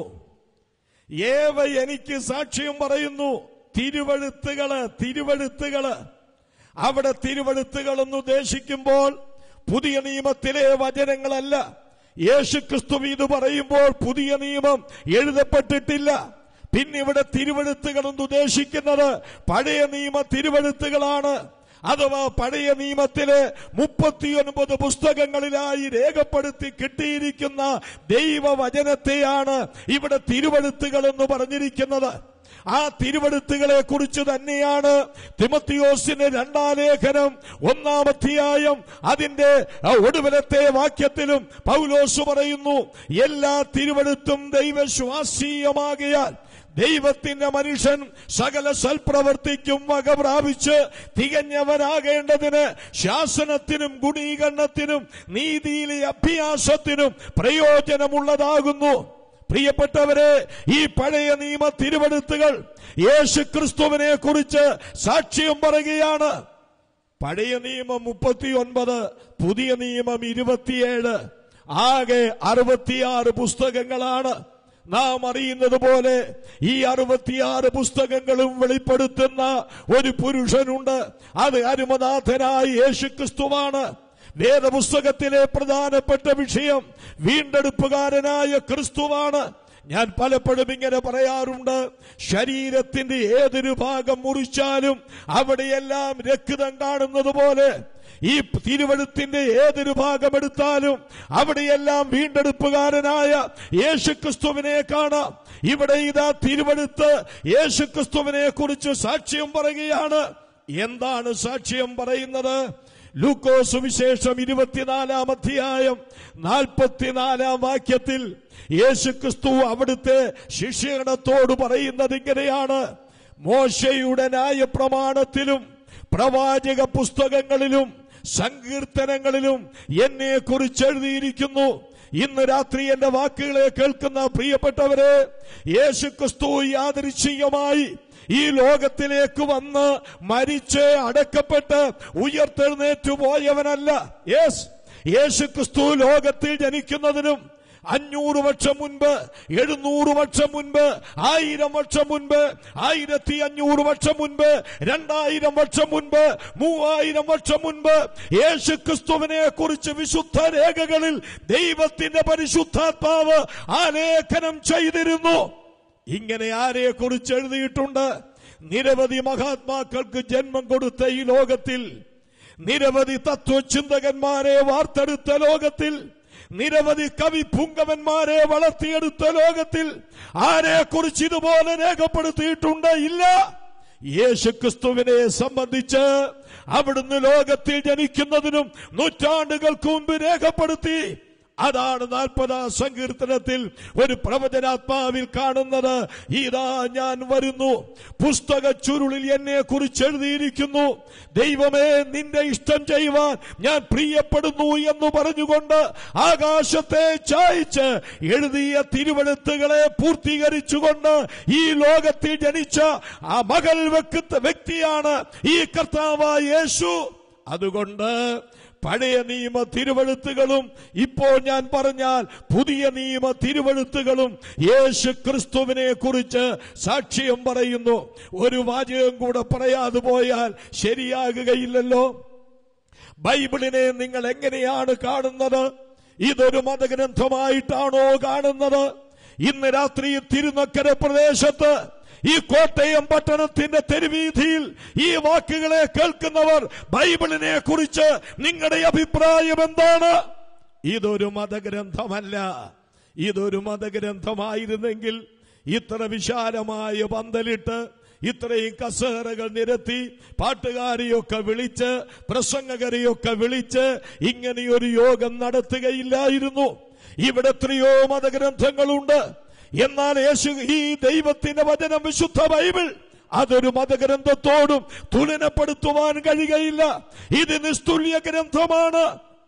ഏവ എനിക്ക് സാക്ഷ്യം പറയുന്നു തിരുവഴുത്തുകള് തിരുവഴുത്തുകള് അവിടെ തിരുവഴുത്തുകൾ എന്ന് ഉദ്ദേശിക്കുമ്പോൾ പുതിയ നിയമത്തിലെ വചനങ്ങളല്ല യേശുക്രിസ്തു ഇത് പറയുമ്പോൾ പുതിയ നിയമം എഴുതപ്പെട്ടിട്ടില്ല പിന്നെ ഇവിടെ തിരുവഴുത്തുകൾ എന്ന് ഉദ്ദേശിക്കുന്നത് പഴയ നിയമ തിരുവഴുത്തുകളാണ് അഥവാ പഴയ നിയമത്തിലെ മുപ്പത്തിയൊൻപത് പുസ്തകങ്ങളിലായി രേഖപ്പെടുത്തി കിട്ടിയിരിക്കുന്ന ദൈവവചനത്തെയാണ് ഇവിടെ തിരുവഴുത്തുകൾ എന്ന് പറഞ്ഞിരിക്കുന്നത് ആ തിരുവഴുത്തുകളെ കുറിച്ച് തന്നെയാണ് തിമത്തിയോസിന്റെ രണ്ടാം ലേഖനം ഒന്നാം അധ്യായം അതിന്റെ ആ, ഒടുവിലത്തെ വാക്യത്തിലും പൗലോസ് പറയുന്നു എല്ലാ തിരുവഴുത്തും ദൈവശ്വാസീയമാകിയാൽ ദൈവത്തിന്റെ മനുഷ്യൻ സകല സൽപ്രവർത്തിക്കും വക പ്രാപിച്ച് തികഞ്ഞവനാകേണ്ടതിന് ശാസനത്തിനും ഗുണീകരണത്തിനും നീതിയിലെ അഭ്യാസത്തിനും പ്രയോജനമുള്ളതാകുന്നു പ്രിയപ്പെട്ടവരെ ഈ പഴയ നിയമ തിരുവെടുത്തുകൾ യേശു ക്രിസ്തുവിനെ കുറിച്ച് സാക്ഷ്യം പറയുകയാണ് പഴയ നിയമം മുപ്പത്തിയൊൻപത് പുതിയ നിയമം ഇരുപത്തിയേഴ് ആകെ അറുപത്തിയാറ് പുസ്തകങ്ങളാണ് നാം അറിയുന്നത് പോലെ ഈ അറുപത്തിയാറ് പുസ്തകങ്ങളും വെളിപ്പെടുത്തുന്ന ഒരു പുരുഷനുണ്ട് അത് അരുമനാഥനായ യേശുക്രിസ്തുവാണ് വേദപുസ്തകത്തിലെ പ്രധാനപ്പെട്ട വിഷയം വീണ്ടെടുപ്പുകാരനായ ക്രിസ്തുവാണ് ഞാൻ പലപ്പോഴും ഇങ്ങനെ പറയാറുണ്ട് ശരീരത്തിന്റെ ഏതൊരു ഭാഗം മുറിച്ചാലും അവിടെയെല്ലാം രക്തം കാണുന്നത് പോലെ ഈ തിരുവഴുത്തിന്റെ ഏതൊരു ഭാഗം എടുത്താലും അവിടെയെല്ലാം വീണ്ടെടുപ്പുകാരനായ യേശുക്രിസ്തുവിനെ കാണാം ഇവിടെ ഇതാ തിരുവഴുത്ത് യേശുക്രിസ്തുവിനെ കുറിച്ച് സാക്ഷ്യം പറയുകയാണ് എന്താണ് സാക്ഷ്യം പറയുന്നത് ലൂക്കോസ് വിശേഷം ഇരുപത്തിനാലാം അധ്യായം നാൽപ്പത്തിനാലാം വാക്യത്തിൽ യേശുക്രിസ്തു അവിടുത്തെ ശിഷ്യഗണത്തോട് പറയുന്നത് ഇങ്ങനെയാണ് മോശയുടെ ന്യായപ്രമാണത്തിലും പ്രവാചക പുസ്തകങ്ങളിലും സങ്കീർത്തനങ്ങളിലും എന്നെ കുറിച്ച് എഴുതിയിരിക്കുന്നു ഇന്ന് രാത്രി എന്റെ വാക്കുകളെ കേൾക്കുന്ന പ്രിയപ്പെട്ടവരെ യേശുക്രിസ്തു യാദൃച്ഛികമായി ഈ ലോകത്തിലേക്ക് വന്ന് മരിച്ച് അടക്കപ്പെട്ട് ഉയർത്തെഴുന്നേറ്റു പോയവനല്ല യേസ് യേശുക്രിസ്തു ലോകത്തിൽ ജനിക്കുന്നതിനും അഞ്ഞൂറ് വർഷം മുൻപ് എഴുന്നൂറ് വർഷം മുൻപ് ആയിരം വർഷം മുൻപ് ആയിരത്തി അഞ്ഞൂറ് വർഷം മുൻപ് രണ്ടായിരം വർഷം മുൻപ് മൂവായിരം വർഷം മുൻപ് യേശു ക്രിസ്തുവിനെ കുറിച്ച് വിശുദ്ധ രേഖകളിൽ ദൈവത്തിന്റെ പരിശുദ്ധാത്മാവ് ആലേഖനം ചെയ്തിരുന്നു ഇങ്ങനെ ആരെ കുറിച്ച് എഴുതിയിട്ടുണ്ട് നിരവധി മഹാത്മാക്കൾക്ക് ജന്മം കൊടുത്ത ഈ ലോകത്തിൽ നിരവധി തത്വചിന്തകന്മാരെ വാർത്തെടുത്ത ലോകത്തിൽ നിരവധി കവി പുങ്കവന്മാരെ വളർത്തിയെടുത്ത ലോകത്തിൽ ആരെ കുറിച്ച് ഇതുപോലെ രേഖപ്പെടുത്തിയിട്ടുണ്ട് ഇല്ല യേശുക്രിസ്തുവിനെ സംബന്ധിച്ച് അവിടുന്ന് ലോകത്തിൽ ജനിക്കുന്നതിനും നൂറ്റാണ്ടുകൾക്ക് മുമ്പ് രേഖപ്പെടുത്തി അതാണ് നാൽപ്പതാം സങ്കീർത്തനത്തിൽ ഒരു പ്രവചനാത്മാവിൽ കാണുന്നത് ഇതാ ഞാൻ വരുന്നു പുസ്തക ചുരുളിൽ എന്നെ കുറിച്ച് എഴുതിയിരിക്കുന്നു ദൈവമേ നിന്റെ ഇഷ്ടം ചെയ്യുവാൻ ഞാൻ പ്രിയപ്പെടുന്നു എന്ന് പറഞ്ഞുകൊണ്ട് ആകാശത്തെ ചായച്ച് എഴുതിയ തിരുവെഴുത്തുകളെ പൂർത്തീകരിച്ചുകൊണ്ട് ഈ ലോകത്തിൽ ജനിച്ച ആ മകൾ വെക്കുന്ന വ്യക്തിയാണ് ഈ കർത്താവായ യേശു അതുകൊണ്ട് പഴയ നിയമ തിരുവഴുത്തുകളും ഇപ്പോൾ ഞാൻ പറഞ്ഞാൽ പുതിയ നിയമ തിരുവഴുത്തുകളും യേശു ക്രിസ്തുവിനെ കുറിച്ച് സാക്ഷ്യം പറയുന്നു ഒരു വാചകം കൂടെ പറയാതെ പോയാൽ ശരിയാകുകയില്ലല്ലോ ബൈബിളിനെ നിങ്ങൾ എങ്ങനെയാണ് കാണുന്നത് ഇതൊരു മതഗ്രന്ഥമായിട്ടാണോ കാണുന്നത് ഇന്ന് രാത്രി തിരുനക്കര പ്രദേശത്ത് ഈ കോട്ടയം പട്ടണത്തിന്റെ തെരുവീതിയിൽ ഈ വാക്കുകളെ കേൾക്കുന്നവർ ബൈബിളിനെ കുറിച്ച് നിങ്ങളുടെ അഭിപ്രായം എന്താണ് ഇതൊരു മതഗ്രന്ഥമല്ല ഇതൊരു മതഗ്രന്ഥമായിരുന്നെങ്കിൽ ഇത്ര വിശാലമായ പന്തലിട്ട് ഇത്രയും കസേരകൾ നിരത്തി പാട്ടുകാരെയൊക്കെ വിളിച്ച് പ്രസംഗകരെയൊക്കെ വിളിച്ച് ഇങ്ങനെയൊരു യോഗം നടത്തുകയില്ലായിരുന്നു ഇവിടെ എത്രയോ മതഗ്രന്ഥങ്ങളുണ്ട് എന്നാൽ യേശു ഈ ദൈവത്തിന്റെ വചനം വിശുദ്ധ ബൈബിൾ അതൊരു മതഗ്രന്ഥത്തോടും തുലനപ്പെടുത്തുവാൻ കഴിയുകയില്ല ഇത് നിസ്തുല്യ ഗ്രന്ഥമാണ്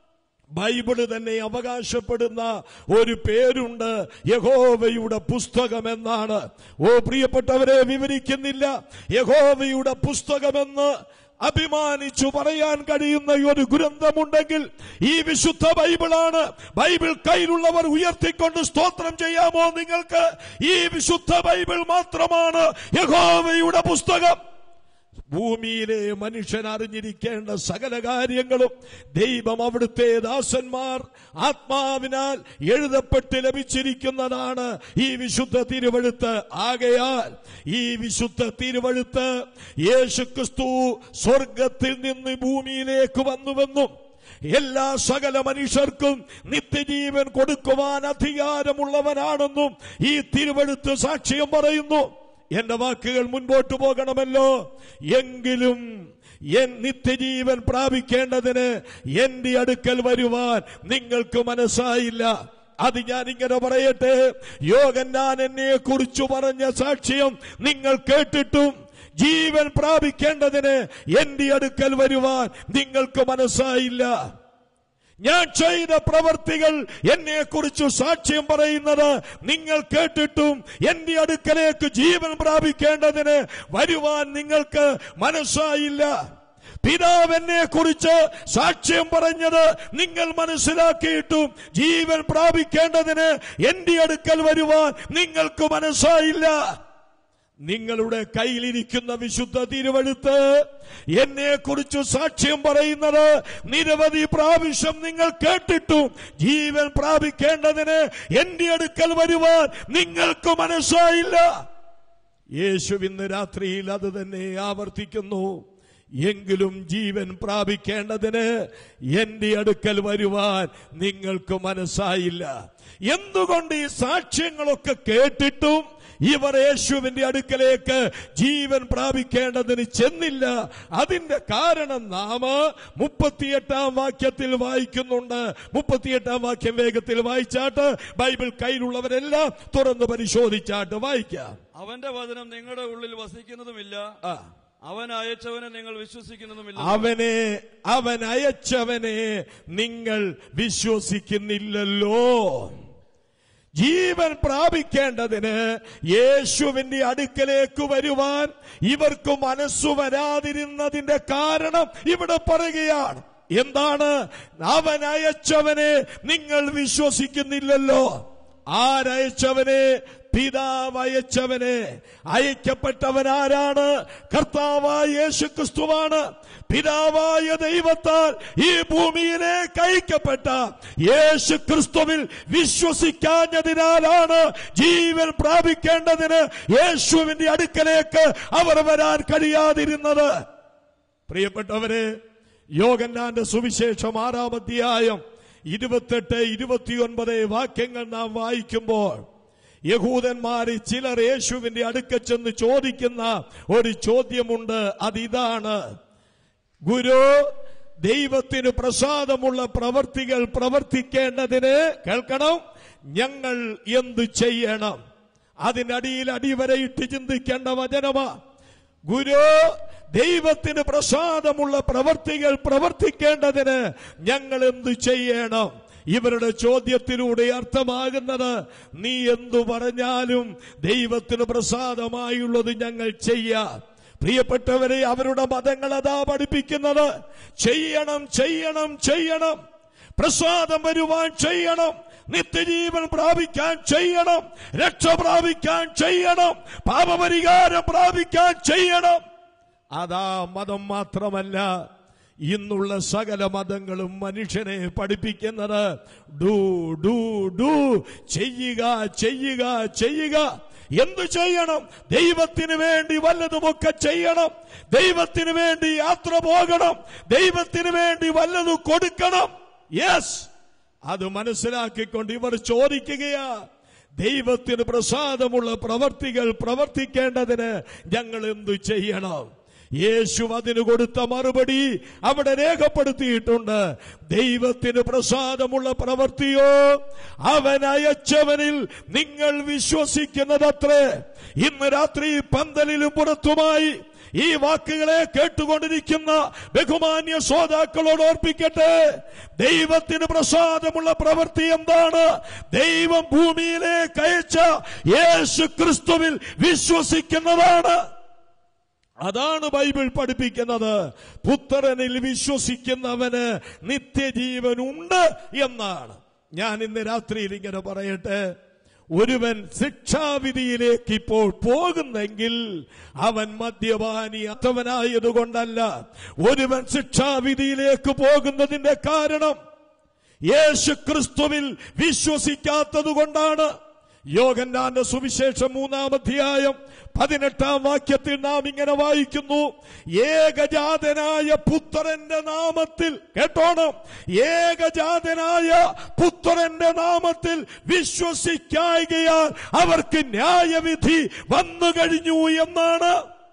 ബൈബിള് തന്നെ അവകാശപ്പെടുന്ന ഒരു പേരുണ്ട് യഹോവയുടെ പുസ്തകം എന്നാണ് ഓ പ്രിയപ്പെട്ടവരെ വിവരിക്കുന്നില്ല യഹോവയുടെ പുസ്തകമെന്ന് അഭിമാനിച്ചു പറയാൻ കഴിയുന്ന ഒരു ഗ്രന്ഥമുണ്ടെങ്കിൽ ഈ വിശുദ്ധ ബൈബിളാണ് ബൈബിൾ കയ്യിലുള്ളവർ ഉയർത്തിക്കൊണ്ട് സ്തോത്രം ചെയ്യാമോ നിങ്ങൾക്ക് ഈ വിശുദ്ധ ബൈബിൾ മാത്രമാണ് യഹോവയുടെ പുസ്തകം ഭൂമിയിലെ മനുഷ്യൻ അറിഞ്ഞിരിക്കേണ്ട സകല കാര്യങ്ങളും ദൈവം അവിടുത്തെ ദാസന്മാർ ആത്മാവിനാൽ എഴുതപ്പെട്ട് ലഭിച്ചിരിക്കുന്നതാണ് ഈ വിശുദ്ധ തിരുവഴുത്ത് ആകയാൽ ഈ വിശുദ്ധ തിരുവഴുത്ത് യേശുക്രിസ്തു സ്വർഗത്തിൽ നിന്ന് ഭൂമിയിലേക്ക് വന്നുവെന്നും എല്ലാ സകല മനുഷ്യർക്കും നിത്യജീവൻ കൊടുക്കുവാൻ അധികാരമുള്ളവനാണെന്നും ഈ തിരുവഴുത്ത് സാക്ഷ്യം പറയുന്നു എന്റെ വാക്കുകൾ മുൻപോട്ട് പോകണമല്ലോ എങ്കിലും എൻ നിത്യജീവൻ പ്രാപിക്കേണ്ടതിന് എന്റെ അടുക്കൽ വരുവാൻ നിങ്ങൾക്ക് മനസ്സായില്ല അത് ഞാൻ ഇങ്ങനെ പറയട്ടെ യോഗൻ ഞാൻ എന്നെ കുറിച്ചു പറഞ്ഞ സാക്ഷ്യം നിങ്ങൾ കേട്ടിട്ടും ജീവൻ പ്രാപിക്കേണ്ടതിന് എന്റെ അടുക്കൽ വരുവാൻ നിങ്ങൾക്ക് മനസ്സായില്ല ഞാൻ ചെയ്ത പ്രവർത്തികൾ എന്നെ കുറിച്ച് സാക്ഷ്യം പറയുന്നത് നിങ്ങൾ കേട്ടിട്ടും എന്റെ അടുക്കലേക്ക് ജീവൻ പ്രാപിക്കേണ്ടതിന് വരുവാൻ നിങ്ങൾക്ക് മനസ്സായില്ല പിതാവ് എന്നെ കുറിച്ച് സാക്ഷ്യം പറഞ്ഞത് നിങ്ങൾ മനസ്സിലാക്കിയിട്ടും ജീവൻ പ്രാപിക്കേണ്ടതിന് എന്റെ അടുക്കൽ വരുവാൻ നിങ്ങൾക്ക് മനസ്സായില്ല നിങ്ങളുടെ കയ്യിലിരിക്കുന്ന വിശുദ്ധ തിരുവഴുത്ത് എന്നെ കുറിച്ച് സാക്ഷ്യം പറയുന്നത് നിരവധി പ്രാവശ്യം നിങ്ങൾ കേട്ടിട്ടും ജീവൻ പ്രാപിക്കേണ്ടതിന് എന്റെ അടുക്കൽ വരുവാൻ നിങ്ങൾക്ക് മനസ്സായില്ല യേശു ഇന്ന് രാത്രിയിൽ അത് തന്നെ ആവർത്തിക്കുന്നു എങ്കിലും ജീവൻ പ്രാപിക്കേണ്ടതിന് എന്റെ അടുക്കൽ വരുവാൻ നിങ്ങൾക്ക് മനസ്സായില്ല എന്തുകൊണ്ട് ഈ സാക്ഷ്യങ്ങളൊക്കെ കേട്ടിട്ടും ഇവർ യേശുവിന്റെ അടുക്കലേക്ക് ജീവൻ പ്രാപിക്കേണ്ടതിന് ചെന്നില്ല അതിന്റെ കാരണം നാം മുപ്പത്തിയെട്ടാം വാക്യത്തിൽ വായിക്കുന്നുണ്ട് മുപ്പത്തിയെട്ടാം വാക്യം വേഗത്തിൽ വായിച്ചാട്ട് ബൈബിൾ കയ്യിലുള്ളവരെല്ലാം തുറന്ന് പരിശോധിച്ചാട്ട് വായിക്കാം അവന്റെ വചനം നിങ്ങളുടെ ഉള്ളിൽ വസിക്കുന്നതുമില്ല ആ. അവൻ അയച്ചവനെ നിങ്ങൾ വിശ്വസിക്കുന്നതുമില്ല അവനെ അവൻ അയച്ചവനെ നിങ്ങൾ വിശ്വസിക്കുന്നില്ലല്ലോ ജീവൻ പ്രാപിക്കേണ്ടതിന് യേശുവിന്റെ അടുക്കലേക്ക് വരുവാൻ ഇവർക്ക് മനസ്സു വരാതിരുന്നതിന്റെ കാരണം ഇവിടെ പറയുകയാണ് എന്താണ് അവൻ അയച്ചവനെ നിങ്ങൾ വിശ്വസിക്കുന്നില്ലല്ലോ ആരയച്ചവനെ പിതാവ് അയച്ചവനെ അയക്കപ്പെട്ടവൻ ആരാണ് കർത്താവായ യേശു ക്രിസ്തുവാണ് പിതാവായ ദൈവത്താൽ ഈ ഭൂമിയിലേക്ക് അയക്കപ്പെട്ട യേശു ക്രിസ്തുവിൽ വിശ്വസിക്കാഞ്ഞതിനാലാണ് ജീവൻ പ്രാപിക്കേണ്ടതിന് യേശുവിന്റെ അടുക്കലേക്ക് അവർ വരാൻ കഴിയാതിരുന്നത് പ്രിയപ്പെട്ടവരെ യോഗന്നാന്റെ സുവിശേഷം ആറാം അധ്യായം ഇരുപത്തെട്ട് ഇരുപത്തിയൊൻപത് വാക്യങ്ങൾ നാം വായിക്കുമ്പോൾ യഹൂദന്മാരിൽ ചിലർ യേശുവിന്റെ അടുക്ക ചെന്ന് ചോദിക്കുന്ന ഒരു ചോദ്യമുണ്ട് അതിതാണ് ഗുരു ദൈവത്തിന് പ്രസാദമുള്ള പ്രവർത്തികൾ പ്രവർത്തിക്കേണ്ടതിന് കേൾക്കണം ഞങ്ങൾ എന്തു ചെയ്യണം അതിനടിയിൽ അടിവരയിട്ട് ചിന്തിക്കേണ്ട വചനമാ ഗുരു ദൈവത്തിന് പ്രസാദമുള്ള പ്രവർത്തികൾ പ്രവർത്തിക്കേണ്ടതിന് ഞങ്ങൾ എന്തു ചെയ്യണം ഇവരുടെ ചോദ്യത്തിലൂടെ അർത്ഥമാകുന്നത് നീ എന്തു പറഞ്ഞാലും ദൈവത്തിന് പ്രസാദമായുള്ളത് ഞങ്ങൾ ചെയ്യാം പ്രിയപ്പെട്ടവരെ അവരുടെ മതങ്ങൾ അതാ പഠിപ്പിക്കുന്നത് ചെയ്യണം ചെയ്യണം ചെയ്യണം പ്രസാദം വരുവാൻ ചെയ്യണം നിത്യജീവൻ പ്രാപിക്കാൻ ചെയ്യണം രക്ഷ പ്രാപിക്കാൻ ചെയ്യണം പാപപരിഹാരം പ്രാപിക്കാൻ ചെയ്യണം അതാ മതം മാത്രമല്ല ഇന്നുള്ള സകല മതങ്ങളും മനുഷ്യനെ പഠിപ്പിക്കുന്നത് ഡു ഡു ഡു ചെയ്യുക ചെയ്യുക ചെയ്യുക എന്തു ചെയ്യണം ദൈവത്തിന് വേണ്ടി വല്ലതുമൊക്കെ ചെയ്യണം ദൈവത്തിന് വേണ്ടി യാത്ര പോകണം ദൈവത്തിന് വേണ്ടി വല്ലതും കൊടുക്കണം യെസ് അത് മനസ്സിലാക്കിക്കൊണ്ട് ഇവർ ചോദിക്കുകയാ ദൈവത്തിന് പ്രസാദമുള്ള പ്രവർത്തികൾ പ്രവർത്തിക്കേണ്ടതിന് ഞങ്ങൾ എന്തു ചെയ്യണം യേശു അതിന് കൊടുത്ത മറുപടി അവിടെ രേഖപ്പെടുത്തിയിട്ടുണ്ട് ദൈവത്തിന് പ്രസാദമുള്ള പ്രവൃത്തിയോ അവൻ അയച്ചവനിൽ നിങ്ങൾ വിശ്വസിക്കുന്നതത്രേ ഇന്ന് രാത്രി പന്തലിലും പുറത്തുമായി ഈ വാക്കുകളെ കേട്ടുകൊണ്ടിരിക്കുന്ന ബഹുമാന്യ ശ്രോതാക്കളോട് ഓർപ്പിക്കട്ടെ ദൈവത്തിന് പ്രസാദമുള്ള പ്രവൃത്തി എന്താണ് ദൈവം ഭൂമിയിലേക്ക് അയച്ച യേശു ക്രിസ്തുവിൽ വിശ്വസിക്കുന്നതാണ് അതാണ് ബൈബിൾ പഠിപ്പിക്കുന്നത് പുത്രനിൽ വിശ്വസിക്കുന്നവന് നിത്യജീവനുണ്ട് എന്നാണ് ഞാൻ ഇന്ന് രാത്രിയിൽ ഇങ്ങനെ പറയട്ടെ ഒരുവൻ ശിക്ഷാവിധിയിലേക്ക് ഇപ്പോൾ പോകുന്നെങ്കിൽ അവൻ മദ്യപാനി അത്തവനായതുകൊണ്ടല്ല ഒരുവൻ ശിക്ഷാവിധിയിലേക്ക് പോകുന്നതിന്റെ കാരണം യേശു ക്രിസ്തുവിൽ വിശ്വസിക്കാത്തത് കൊണ്ടാണ് യോഗന്നാന്റെ സുവിശേഷം മൂന്നാം അധ്യായം പതിനെട്ടാം വാക്യത്തിൽ നാം ഇങ്ങനെ വായിക്കുന്നു ഏകജാതനായ പുത്രന്റെ നാമത്തിൽ കേട്ടോണം ഏകജാതനായ പുത്രന്റെ നാമത്തിൽ വിശ്വസിക്കായികയാൽ അവർക്ക് ന്യായവിധി വന്നു കഴിഞ്ഞു എന്നാണ്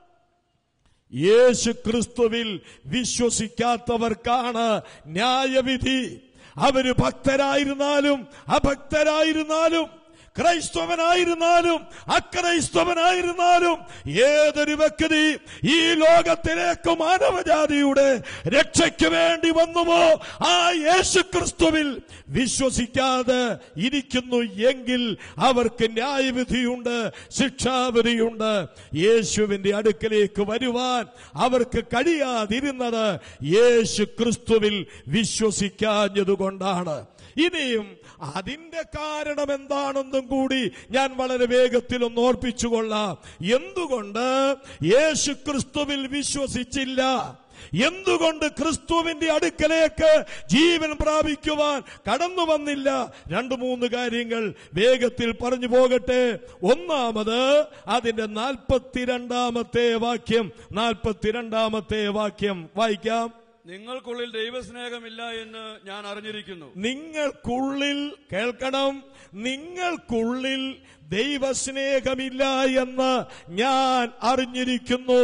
യേശു ക്രിസ്തുവിൽ വിശ്വസിക്കാത്തവർക്കാണ് ന്യായവിധി അവര് ഭക്തരായിരുന്നാലും അഭക്തരായിരുന്നാലും ക്രൈസ്തവനായിരുന്നാലും അക്രൈസ്തവനായിരുന്നാലും ഏതൊരു വ്യക്തി ഈ ലോകത്തിലേക്ക് മാനവജാതിയുടെ രക്ഷയ്ക്ക് വേണ്ടി വന്നുവോ ആ യേശു ക്രിസ്തുവിൽ വിശ്വസിക്കാതെ ഇരിക്കുന്നു എങ്കിൽ അവർക്ക് ന്യായവിധിയുണ്ട് ശിക്ഷാവിധിയുണ്ട് യേശുവിന്റെ അടുക്കലേക്ക് വരുവാൻ അവർക്ക് കഴിയാതിരുന്നത് യേശു ക്രിസ്തുവിൽ വിശ്വസിക്കാഞ്ഞതുകൊണ്ടാണ് ഇനിയും അതിന്റെ കാരണം എന്താണെന്നും കൂടി ഞാൻ വളരെ വേഗത്തിൽ ഒന്ന് ഓർപ്പിച്ചുകൊള്ളാം എന്തുകൊണ്ട് യേശു ക്രിസ്തുവിൽ വിശ്വസിച്ചില്ല എന്തുകൊണ്ട് ക്രിസ്തുവിന്റെ അടുക്കലേക്ക് ജീവൻ പ്രാപിക്കുവാൻ കടന്നു വന്നില്ല രണ്ടു മൂന്ന് കാര്യങ്ങൾ വേഗത്തിൽ പറഞ്ഞു പോകട്ടെ ഒന്നാമത് അതിന്റെ നാൽപ്പത്തിരണ്ടാമത്തെ വാക്യം നാൽപ്പത്തിരണ്ടാമത്തെ വാക്യം വായിക്കാം നിങ്ങൾക്കുള്ളിൽ ദൈവസ്നേഹമില്ല എന്ന് ഞാൻ അറിഞ്ഞിരിക്കുന്നു നിങ്ങൾക്കുള്ളിൽ കേൾക്കണം നിങ്ങൾക്കുള്ളിൽ ദൈവസ്നേഹമില്ല എന്ന് ഞാൻ അറിഞ്ഞിരിക്കുന്നു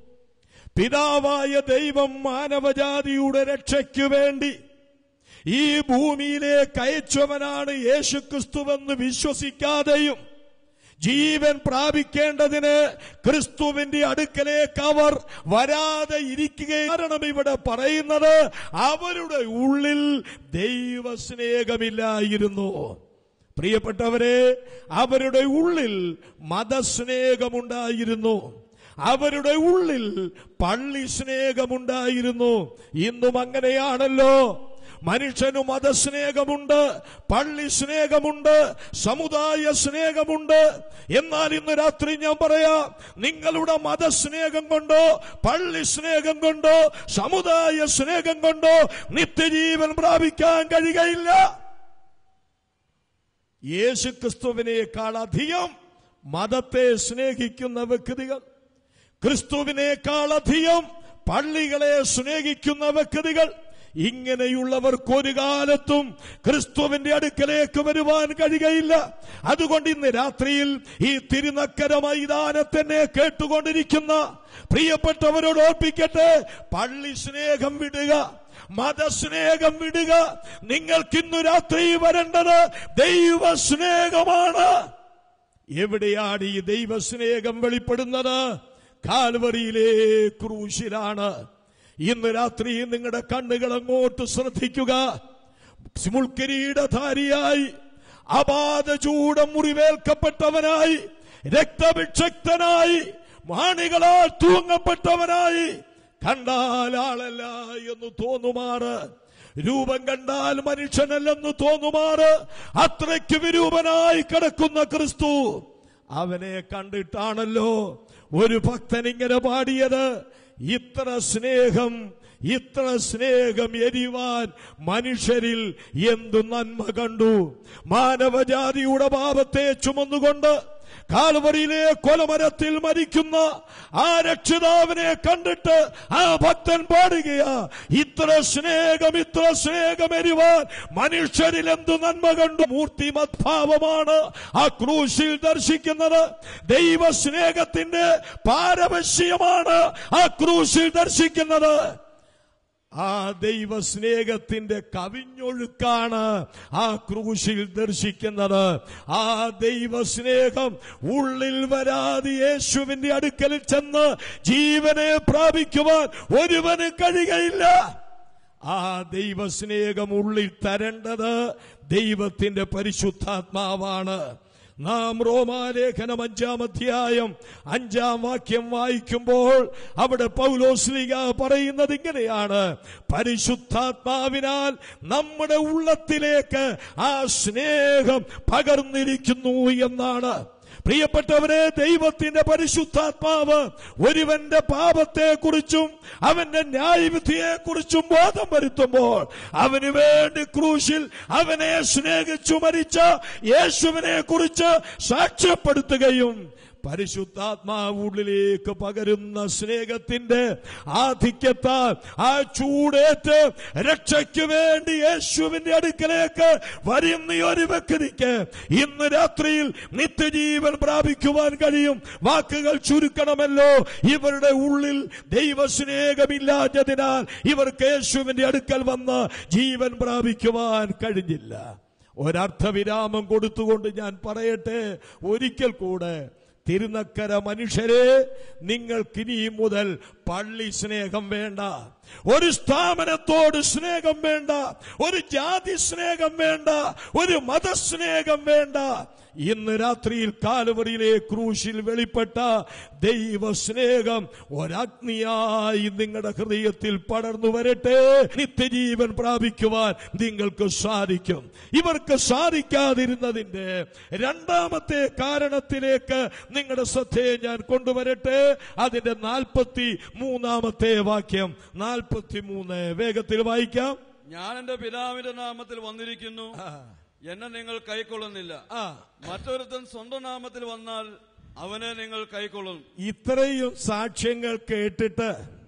പിതാവായ ദൈവം മാനവജാതിയുടെ രക്ഷയ്ക്കു വേണ്ടി ഈ ഭൂമിയിലേക്ക് അയച്ചവനാണ് യേശുക്രിസ്തുവെന്ന് വിശ്വസിക്കാതെയും ജീവൻ പ്രാപിക്കേണ്ടതിന് ക്രിസ്തുവിന്റെ അടുക്കലേക്ക് അവർ വരാതെ ഇരിക്കുക കാരണം ഇവിടെ പറയുന്നത് അവരുടെ ഉള്ളിൽ ദൈവസ്നേഹമില്ലായിരുന്നു പ്രിയപ്പെട്ടവരെ അവരുടെ ഉള്ളിൽ മതസ്നേഹമുണ്ടായിരുന്നു അവരുടെ ഉള്ളിൽ പള്ളി സ്നേഹമുണ്ടായിരുന്നു ഇന്നും അങ്ങനെയാണല്ലോ മനുഷ്യന് മതസ്നേഹമുണ്ട് പള്ളി സ്നേഹമുണ്ട് സമുദായ സ്നേഹമുണ്ട് എന്നാൽ ഇന്ന് രാത്രി ഞാൻ പറയാം നിങ്ങളുടെ മതസ്നേഹം കൊണ്ടോ പള്ളി സ്നേഹം കൊണ്ടോ സമുദായ സ്നേഹം കൊണ്ടോ നിത്യജീവൻ പ്രാപിക്കാൻ കഴിയുകയില്ല യേശുക്രിസ്തുവിനേക്കാൾ അധികം മതത്തെ സ്നേഹിക്കുന്ന വ്യക്തികൾ ക്രിസ്തുവിനേക്കാൾ അധികം പള്ളികളെ സ്നേഹിക്കുന്ന വ്യക്തികൾ ഇങ്ങനെയുള്ളവർക്ക് ഒരു കാലത്തും ക്രിസ്തുവിന്റെ അടുക്കലേക്ക് വരുവാൻ കഴിയുകയില്ല അതുകൊണ്ട് ഇന്ന് രാത്രിയിൽ ഈ തിരുനക്കര മൈതാനത്തന്നെ കേട്ടുകൊണ്ടിരിക്കുന്ന പ്രിയപ്പെട്ടവരോട് ഓർപ്പിക്കട്ടെ പള്ളി സ്നേഹം വിടുക മതസ്നേഹം വിടുക നിങ്ങൾക്ക് ഇന്നു രാത്രി വരേണ്ടത് ദൈവ സ്നേഹമാണ് എവിടെയാണ് ഈ ദൈവസ്നേഹം വെളിപ്പെടുന്നത് കാൽവറിയിലെ ക്രൂശിലാണ് ഇന്ന് രാത്രി നിങ്ങളുടെ കണ്ണുകൾ അങ്ങോട്ട് ശ്രദ്ധിക്കുക മുൾക്കിരീടധാരിയായി അപാത ചൂടം മുറിവേൽക്കപ്പെട്ടവനായി രക്തഭിക്ഷക്തനായി മാണികളാൽ തൂങ്ങപ്പെട്ടവനായി കണ്ടാൽ ആളല്ല എന്ന് തോന്നുമാറ് രൂപം കണ്ടാൽ മനുഷ്യനല്ലെന്ന് തോന്നുമാറ് അത്രയ്ക്ക് വിരൂപനായി കിടക്കുന്ന ക്രിസ്തു അവനെ കണ്ടിട്ടാണല്ലോ ഒരു ഭക്തൻ ഇങ്ങനെ പാടിയത് ഇത്ര സ്നേഹം ഇത്ര സ്നേഹം എരിവാൻ മനുഷ്യരിൽ എന്തു നന്മ കണ്ടു മാനവജാതിയുടെ പാപത്തെ ചുമന്നുകൊണ്ട് കാൽവറിയിലെ കൊലമരത്തിൽ മരിക്കുന്ന ആ രക്ഷിതാവിനെ കണ്ടിട്ട് ആ ഭക്തൻ പാടുകയാ ഇത്ര സ്നേഹം ഇത്ര സ്നേഹം എരിവാൻ മനുഷ്യരിൽ എന്തു നന്മ കണ്ടു മൂർത്തിമദ്ഭാവമാണ് ആ ക്രൂശിൽ ദർശിക്കുന്നത് ദൈവ സ്നേഹത്തിന്റെ പാരവശ്യമാണ് ആ ക്രൂശിൽ ദർശിക്കുന്നത് ആ ദൈവ സ്നേഹത്തിന്റെ കവിഞ്ഞൊഴുക്കാണ് ആ ക്രൂശിൽ ദർശിക്കുന്നത് ആ ദൈവ സ്നേഹം ഉള്ളിൽ വരാതെ യേശുവിന്റെ അടുക്കലിൽ ചെന്ന് ജീവനെ പ്രാപിക്കുവാൻ ഒരുവന് കഴിയുകയില്ല ആ ദൈവസ്നേഹം ഉള്ളിൽ തരേണ്ടത് ദൈവത്തിന്റെ പരിശുദ്ധാത്മാവാണ് നാം റോമാലേഖനം അഞ്ചാം അധ്യായം അഞ്ചാം വാക്യം വായിക്കുമ്പോൾ അവിടെ പൗലോസ്ലിക പറയുന്നത് ഇങ്ങനെയാണ് പരിശുദ്ധാത്മാവിനാൽ നമ്മുടെ ഉള്ളത്തിലേക്ക് ആ സ്നേഹം പകർന്നിരിക്കുന്നു എന്നാണ് പ്രിയപ്പെട്ടവരെ ദൈവത്തിന്റെ പരിശുദ്ധാത്മാവ് ഒരുവന്റെ പാപത്തെക്കുറിച്ചും അവന്റെ ന്യായവിധിയെക്കുറിച്ചും ബോധം വരുത്തുമ്പോൾ അവന് വേണ്ടി ക്രൂശിൽ അവനെ സ്നേഹിച്ചു മരിച്ച യേശുവിനെ കുറിച്ച് സാക്ഷ്യപ്പെടുത്തുകയും പരിശുദ്ധാത്മാവ് ഉള്ളിലേക്ക് പകരുന്ന സ്നേഹത്തിന്റെ ആധിക്യത്താൽ ആ ചൂടേറ്റ് രക്ഷയ്ക്ക് വേണ്ടി യേശുവിന്റെ അടുക്കലേക്ക് വരുന്ന ഒരു വ്യക്തിക്ക് ഇന്ന് രാത്രിയിൽ നിത്യജീവൻ പ്രാപിക്കുവാൻ കഴിയും വാക്കുകൾ ചുരുക്കണമല്ലോ ഇവരുടെ ഉള്ളിൽ ദൈവസ്നേഹമില്ലാത്തതിനാൽ ഇവർക്ക് യേശുവിന്റെ അടുക്കൽ വന്ന് ജീവൻ പ്രാപിക്കുവാൻ കഴിഞ്ഞില്ല ഒരർത്ഥവിരാമം കൊടുത്തുകൊണ്ട് ഞാൻ പറയട്ടെ ഒരിക്കൽ കൂടെ തിരുനക്കര മനുഷ്യരെ നിങ്ങൾക്കിനി മുതൽ പള്ളി സ്നേഹം വേണ്ട ഒരു സ്ഥാപനത്തോട് സ്നേഹം വേണ്ട ഒരു ജാതി സ്നേഹം വേണ്ട ഒരു മതസ്നേഹം വേണ്ട ഇന്ന് രാത്രിയിൽ കാലുവറിയിലെ ക്രൂശിൽ വെളിപ്പെട്ട ദൈവ സ്നേഹം ഒരഗ്നിയായി നിങ്ങളുടെ ഹൃദയത്തിൽ പടർന്നു വരട്ടെ നിത്യജീവൻ പ്രാപിക്കുവാൻ നിങ്ങൾക്ക് സാധിക്കും ഇവർക്ക് സാധിക്കാതിരുന്നതിന്റെ രണ്ടാമത്തെ കാരണത്തിലേക്ക് നിങ്ങളുടെ ശ്രദ്ധയെ ഞാൻ കൊണ്ടുവരട്ടെ അതിന്റെ നാൽപ്പത്തി മൂന്നാമത്തെ വാക്യം നാൽപ്പത്തി മൂന്ന് വേഗത്തിൽ വായിക്കാം ഞാൻ എന്റെ പിതാവിന്റെ നാമത്തിൽ വന്നിരിക്കുന്നു എന്നെ നിങ്ങൾ കൈക്കൊള്ളുന്നില്ല ആ മറ്റൊരുത്തൻ സ്വന്തം നാമത്തിൽ വന്നാൽ അവനെ നിങ്ങൾ കൈക്കൊള്ളും ഇത്രയും സാക്ഷ്യങ്ങൾ കേട്ടിട്ട്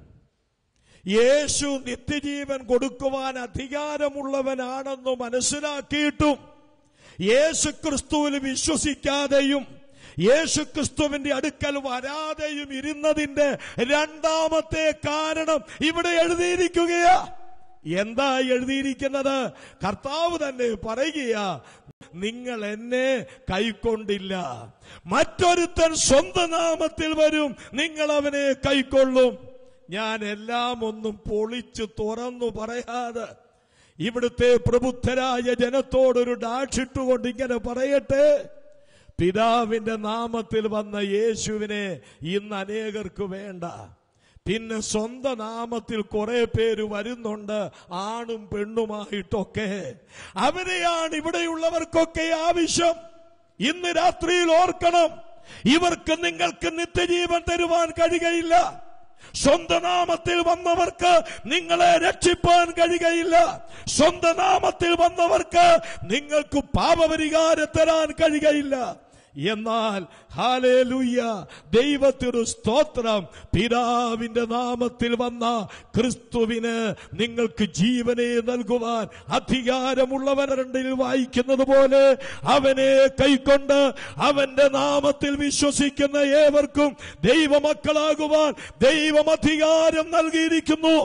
യേശു നിത്യജീവൻ കൊടുക്കുവാൻ അധികാരമുള്ളവനാണെന്ന് മനസ്സിലാക്കിയിട്ടും യേശു ക്രിസ്തുവിൽ വിശ്വസിക്കാതെയും യേശു ക്രിസ്തുവിന്റെ അടുക്കൽ വരാതെയും ഇരുന്നതിന്റെ രണ്ടാമത്തെ കാരണം ഇവിടെ എഴുതിയിരിക്കുകയാ എന്താ എഴുതിയിരിക്കുന്നത് കർത്താവ് തന്നെ പറയുകയാ നിങ്ങൾ എന്നെ കൈക്കൊണ്ടില്ല മറ്റൊരുത്തൻ സ്വന്തം നാമത്തിൽ വരും നിങ്ങൾ അവനെ കൈക്കൊള്ളും ഞാൻ എല്ലാം ഒന്നും പൊളിച്ചു തുറന്നു പറയാതെ ഇവിടുത്തെ പ്രബുദ്ധരായ ജനത്തോടൊരു ഡാക്ഷിട്ടുകൊണ്ട് ഇങ്ങനെ പറയട്ടെ പിതാവിന്റെ നാമത്തിൽ വന്ന യേശുവിനെ ഇന്ന് അനേകർക്ക് വേണ്ട പിന്നെ സ്വന്തം നാമത്തിൽ കുറെ പേര് വരുന്നുണ്ട് ആണും പെണ്ണുമായിട്ടൊക്കെ അവരെയാണ് ഇവിടെയുള്ളവർക്കൊക്കെ ആവശ്യം ഇന്ന് രാത്രിയിൽ ഓർക്കണം ഇവർക്ക് നിങ്ങൾക്ക് നിത്യജീവൻ തരുവാൻ കഴിയുകയില്ല സ്വന്തം നാമത്തിൽ വന്നവർക്ക് നിങ്ങളെ രക്ഷിപ്പാൻ കഴിയുകയില്ല സ്വന്തം നാമത്തിൽ വന്നവർക്ക് നിങ്ങൾക്ക് പാപപരിഹാരം തരാൻ കഴിയുകയില്ല എന്നാൽ ഹാലേലൂയ്യ ദൈവത്തിനു സ്തോത്രം പിതാവിന്റെ നാമത്തിൽ വന്ന ക്രിസ്തുവിന് നിങ്ങൾക്ക് ജീവനെ നൽകുവാൻ അധികാരമുള്ളവരണ്ടിൽ വായിക്കുന്നത് പോലെ അവനെ കൈക്കൊണ്ട് അവന്റെ നാമത്തിൽ വിശ്വസിക്കുന്ന ഏവർക്കും ദൈവമക്കളാകുവാൻ ദൈവം അധികാരം നൽകിയിരിക്കുന്നു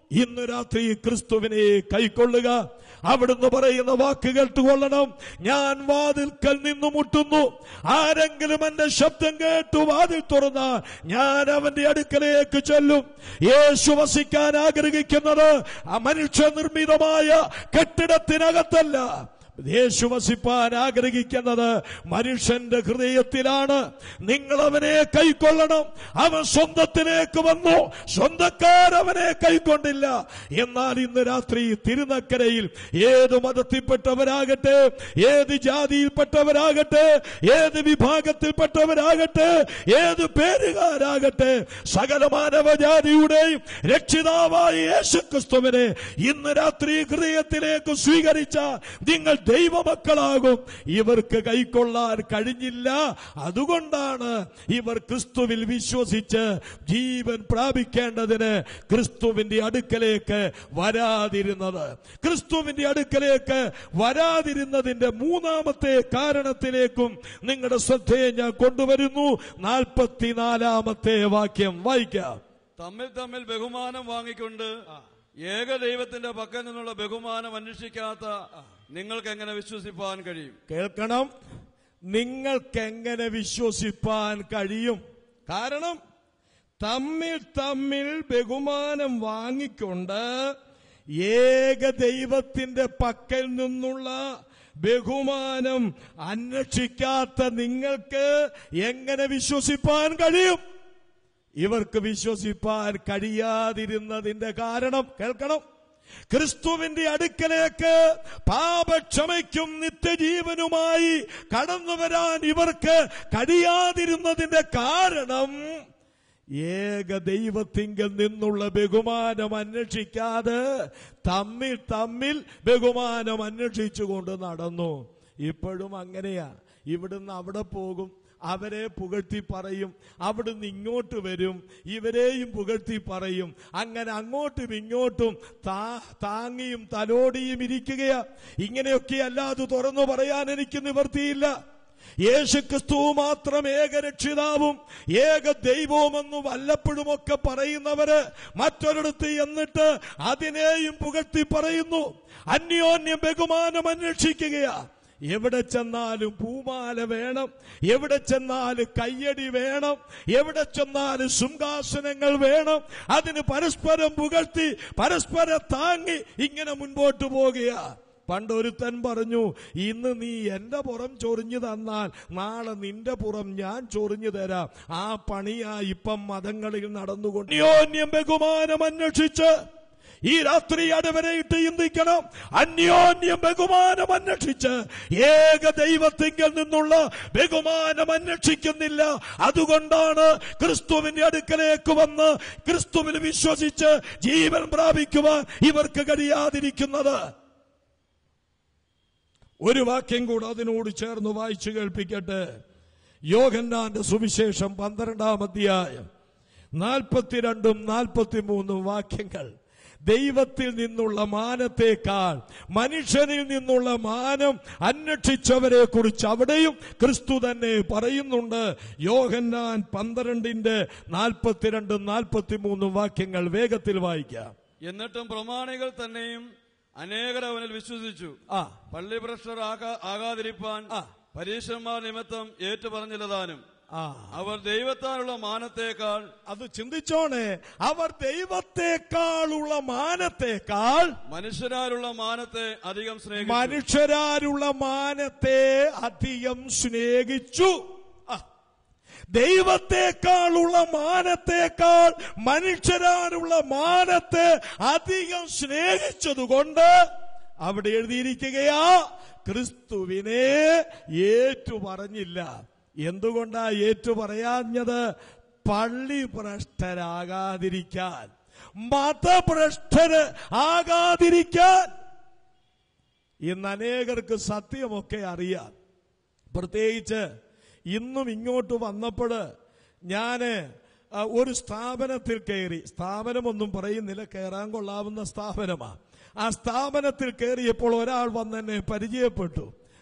ഇന്ന് രാത്രി ക്രിസ്തുവിനെ കൈക്കൊള്ളുക അവിടുന്ന് പറയുന്ന വാക്ക് കേട്ടുകൊള്ളണം ഞാൻ വാതിൽക്കൽ നിന്ന് മുട്ടുന്നു ആരെങ്കിലും എന്റെ ശബ്ദം കേട്ടു വാതിൽ തുറന്നാൽ ഞാൻ അവന്റെ അടുക്കലേക്ക് ചെല്ലും യേശു വസിക്കാൻ ആഗ്രഹിക്കുന്നത് ആ മനുഷ്യനിർമ്മിതമായ കെട്ടിടത്തിനകത്തല്ല യേശു വസിപ്പാൻ ആഗ്രഹിക്കുന്നത് മനുഷ്യന്റെ ഹൃദയത്തിലാണ് നിങ്ങൾ അവനെ കൈക്കൊള്ളണം അവൻ സ്വന്തത്തിലേക്ക് വന്നു സ്വന്തക്കാരവനെ കൈക്കൊണ്ടില്ല എന്നാൽ ഇന്ന് രാത്രി തിരുനക്കരയിൽ ഏത് മതത്തിൽപ്പെട്ടവരാകട്ടെ ഏത് ജാതിയിൽപ്പെട്ടവരാകട്ടെ ഏത് വിഭാഗത്തിൽപ്പെട്ടവരാകട്ടെ ഏത് പേരുകാരാകട്ടെ സകല മാനവജാതിയുടെയും രക്ഷിതാവായ യേശുക്രിസ്തുവിനെ ഇന്ന് രാത്രി ഹൃദയത്തിലേക്ക് സ്വീകരിച്ച നിങ്ങൾ ദൈവമക്കളാകും ഇവർക്ക് കൈക്കൊള്ളാൻ കഴിഞ്ഞില്ല അതുകൊണ്ടാണ് ഇവർ ക്രിസ്തുവിൽ വിശ്വസിച്ച് ജീവൻ പ്രാപിക്കേണ്ടതിന് ക്രിസ്തുവിന്റെ അടുക്കലേക്ക് വരാതിരുന്നത് ക്രിസ്തുവിന്റെ അടുക്കലേക്ക് വരാതിരുന്നതിന്റെ മൂന്നാമത്തെ കാരണത്തിലേക്കും നിങ്ങളുടെ ശ്രദ്ധയെ ഞാൻ കൊണ്ടുവരുന്നു നാൽപ്പത്തിനാലാമത്തെ വാക്യം വായിക്കാം തമ്മിൽ തമ്മിൽ ബഹുമാനം വാങ്ങിക്കൊണ്ട് ഏക ദൈവത്തിന്റെ പക്കൽ നിന്നുള്ള ബഹുമാനം അന്വേഷിക്കാത്ത നിങ്ങൾക്ക് എങ്ങനെ വിശ്വസിപ്പാൻ കഴിയും കേൾക്കണം നിങ്ങൾക്കെങ്ങനെ വിശ്വസിപ്പാൻ കഴിയും കാരണം തമ്മിൽ തമ്മിൽ ബഹുമാനം വാങ്ങിക്കൊണ്ട് ഏക ദൈവത്തിന്റെ പക്കൽ നിന്നുള്ള ബഹുമാനം അന്വേഷിക്കാത്ത നിങ്ങൾക്ക് എങ്ങനെ വിശ്വസിപ്പാൻ കഴിയും ഇവർക്ക് വിശ്വസിപ്പാൻ കഴിയാതിരുന്നതിന്റെ കാരണം കേൾക്കണം ക്രിസ്തുവിന്റെ അടുക്കലേക്ക് പാപക്ഷമയ്ക്കും നിത്യജീവനുമായി കടന്നു വരാൻ ഇവർക്ക് കഴിയാതിരുന്നതിന്റെ കാരണം ഏക ദൈവത്തിങ്കൽ നിന്നുള്ള ബഹുമാനം അന്വേഷിക്കാതെ തമ്മിൽ തമ്മിൽ ബഹുമാനം അന്വേഷിച്ചുകൊണ്ട് നടന്നു ഇപ്പോഴും അങ്ങനെയാ ഇവിടുന്ന് അവിടെ പോകും അവരെ പുകഴ്ത്തി പറയും അവിടുന്ന് ഇങ്ങോട്ട് വരും ഇവരെയും പുകഴ്ത്തി പറയും അങ്ങനെ അങ്ങോട്ടും ഇങ്ങോട്ടും താ താങ്ങിയും തലോടിയും ഇരിക്കുകയാ ഇങ്ങനെയൊക്കെ അല്ലാതെ തുറന്നു പറയാൻ എനിക്ക് നിവർത്തിയില്ല യേശുക്രിസ്തു മാത്രം ഏക രക്ഷിതാവും ഏക ദൈവവുമെന്ന് വല്ലപ്പോഴുമൊക്കെ പറയുന്നവര് മറ്റൊരിടത്ത് എന്നിട്ട് അതിനെയും പുകഴ്ത്തി പറയുന്നു അന്യോന്യം ബഹുമാനം അന്വേഷിക്കുകയാ എവിടെ ചെന്നാലും പൂമാല വേണം എവിടെ ചെന്നാലും കയ്യടി വേണം എവിടെ ചെന്നാലും സിംഹാസനങ്ങൾ വേണം അതിന് പരസ്പരം പുകഴ്ത്തി പരസ്പരം താങ്ങി ഇങ്ങനെ മുൻപോട്ട് പോകുകയാ പണ്ടൊരുത്തൻ പറഞ്ഞു ഇന്ന് നീ എന്റെ പുറം ചൊറിഞ്ഞു തന്നാൽ നാളെ നിന്റെ പുറം ഞാൻ ചൊറിഞ്ഞു തരാം ആ പണിയാ ഇപ്പം മതങ്ങളിൽ നടന്നുകൊണ്ട് അന്യോന്യം ബഹുമാനം അന്വേഷിച്ച് ഈ രാത്രി അടവരെയിട്ട് ചിന്തിക്കണം അന്യോന്യം ബഹുമാനം അന്വേഷിച്ച് ഏക ദൈവത്തിങ്കിൽ നിന്നുള്ള ബഹുമാനം അന്വേഷിക്കുന്നില്ല അതുകൊണ്ടാണ് ക്രിസ്തുവിന്റെ അടുക്കലേക്ക് വന്ന് ക്രിസ്തുവിൽ വിശ്വസിച്ച് ജീവൻ പ്രാപിക്കുവാൻ ഇവർക്ക് കഴിയാതിരിക്കുന്നത് ഒരു വാക്യം കൂടെ അതിനോട് ചേർന്ന് വായിച്ചു കേൾപ്പിക്കട്ടെ യോഹന്നാന്റെ സുവിശേഷം പന്ത്രണ്ടാം അധ്യായം നാൽപ്പത്തിരണ്ടും നാൽപ്പത്തിമൂന്നും വാക്യങ്ങൾ ദൈവത്തിൽ നിന്നുള്ള മാനത്തേക്കാൾ മനുഷ്യനിൽ നിന്നുള്ള മാനം അന്വേഷിച്ചവരെ കുറിച്ച് അവിടെയും ക്രിസ്തു തന്നെ പറയുന്നുണ്ട് യോഹന്നാൻ പന്ത്രണ്ടിന്റെ നാൽപ്പത്തിരണ്ടും നാൽപ്പത്തിമൂന്നും വാക്യങ്ങൾ വേഗത്തിൽ വായിക്കാം എന്നിട്ടും പ്രമാണികൾ തന്നെയും അനേകർ അവനിൽ വിശ്വസിച്ചു ആ പള്ളിഭ്രഷ്ടർ ആകാ- ആകാതിരിപ്പാൻ ആ. പരീക്ഷന്മാർ നിമിത്തം ഏറ്റുപറഞ്ഞില്ലതാനും ആ അവർ ദൈവത്താലുള്ള മാനത്തേക്കാൾ അത് ചിന്തിച്ചോണേ അവർ ദൈവത്തെക്കാളുള്ള മാനത്തേക്കാൾ മനുഷ്യരാലുള്ള മാനത്തെ അധികം സ്നേഹിച്ചു മനുഷ്യരാലുള്ള മാനത്തെ അധികം സ്നേഹിച്ചു ആ. ദൈവത്തെക്കാളുള്ള മാനത്തേക്കാൾ മനുഷ്യരാലുള്ള മാനത്തെ അധികം സ്നേഹിച്ചതുകൊണ്ട് അവിടെ എഴുതിയിരിക്കുകയാ ക്രിസ്തുവിനെ ഏറ്റു പറഞ്ഞില്ല എന്തുകൊണ്ടാ ഏറ്റു പറയാഞ്ഞത് പള്ളി ഭ്രഷ്ടരാകാതിരിക്കാൻ മതഭ്രഷ്ടര് ആകാതിരിക്കാൻ ഇന്ന് അനേകർക്ക് സത്യമൊക്കെ അറിയാം പ്രത്യേകിച്ച് ഇന്നും ഇങ്ങോട്ട് വന്നപ്പോൾ ഞാന് ആ, ഒരു സ്ഥാപനത്തിൽ കയറി സ്ഥാപനമൊന്നും പറയുന്നില്ല കയറാൻ കൊള്ളാവുന്ന സ്ഥാപനമാണ് ആ സ്ഥാപനത്തിൽ കയറിയപ്പോൾ ഒരാൾ വന്ന് എന്നെ പരിചയപ്പെട്ടു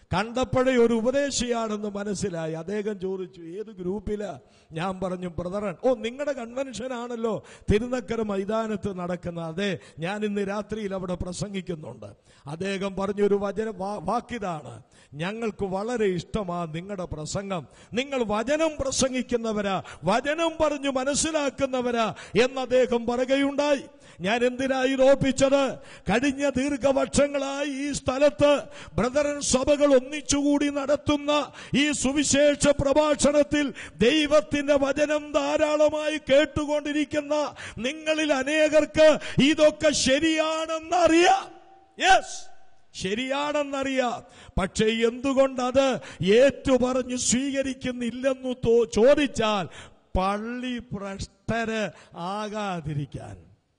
കണ്ടപ്പോഴേ ഒരു ഉപദേശിയാണെന്ന് മനസ്സിലായി അദ്ദേഹം ചോദിച്ചു ഏത് ഗ്രൂപ്പിലാ ഞാൻ പറഞ്ഞു ബ്രദറൻ ഓ നിങ്ങളുടെ കൺവെൻഷൻ ആണല്ലോ തിരുനക്കര മൈതാനത്ത് നടക്കുന്ന അതെ ഞാൻ ഇന്ന് രാത്രിയിൽ അവിടെ പ്രസംഗിക്കുന്നുണ്ട് അദ്ദേഹം പറഞ്ഞൊരു വചന വാ- വാക്കിതാണ് ഞങ്ങൾക്ക് വളരെ ഇഷ്ടമാ നിങ്ങളുടെ പ്രസംഗം നിങ്ങൾ വചനം പ്രസംഗിക്കുന്നവരാ വചനം പറഞ്ഞു മനസ്സിലാക്കുന്നവരാ എന്ന് അദ്ദേഹം പറയുകയുണ്ടായി ഞാൻ എന്തിനാ ഇത് ഓർപ്പിച്ചത് കഴിഞ്ഞ ദീർഘവർഷങ്ങളായി ഈ സ്ഥലത്ത് ബ്രദറൻ സഭകൾ ഒന്നിച്ചുകൂടി നടത്തുന്ന ഈ സുവിശേഷ പ്രഭാഷണത്തിൽ ദൈവത്തിന്റെ വചനം ധാരാളമായി കേട്ടുകൊണ്ടിരിക്കുന്ന നിങ്ങളിൽ അനേകർക്ക് ഇതൊക്കെ ശരിയാണെന്നറിയാം യെസ് ശരിയാണെന്നറിയാം പക്ഷേ എന്തുകൊണ്ട് അത് ഏറ്റുപറഞ്ഞ് സ്വീകരിക്കുന്നില്ലെന്നു തോ- ചോദിച്ചാൽ പള്ളി ഭ്രഷ്ടര് ആകാതിരിക്കാൻ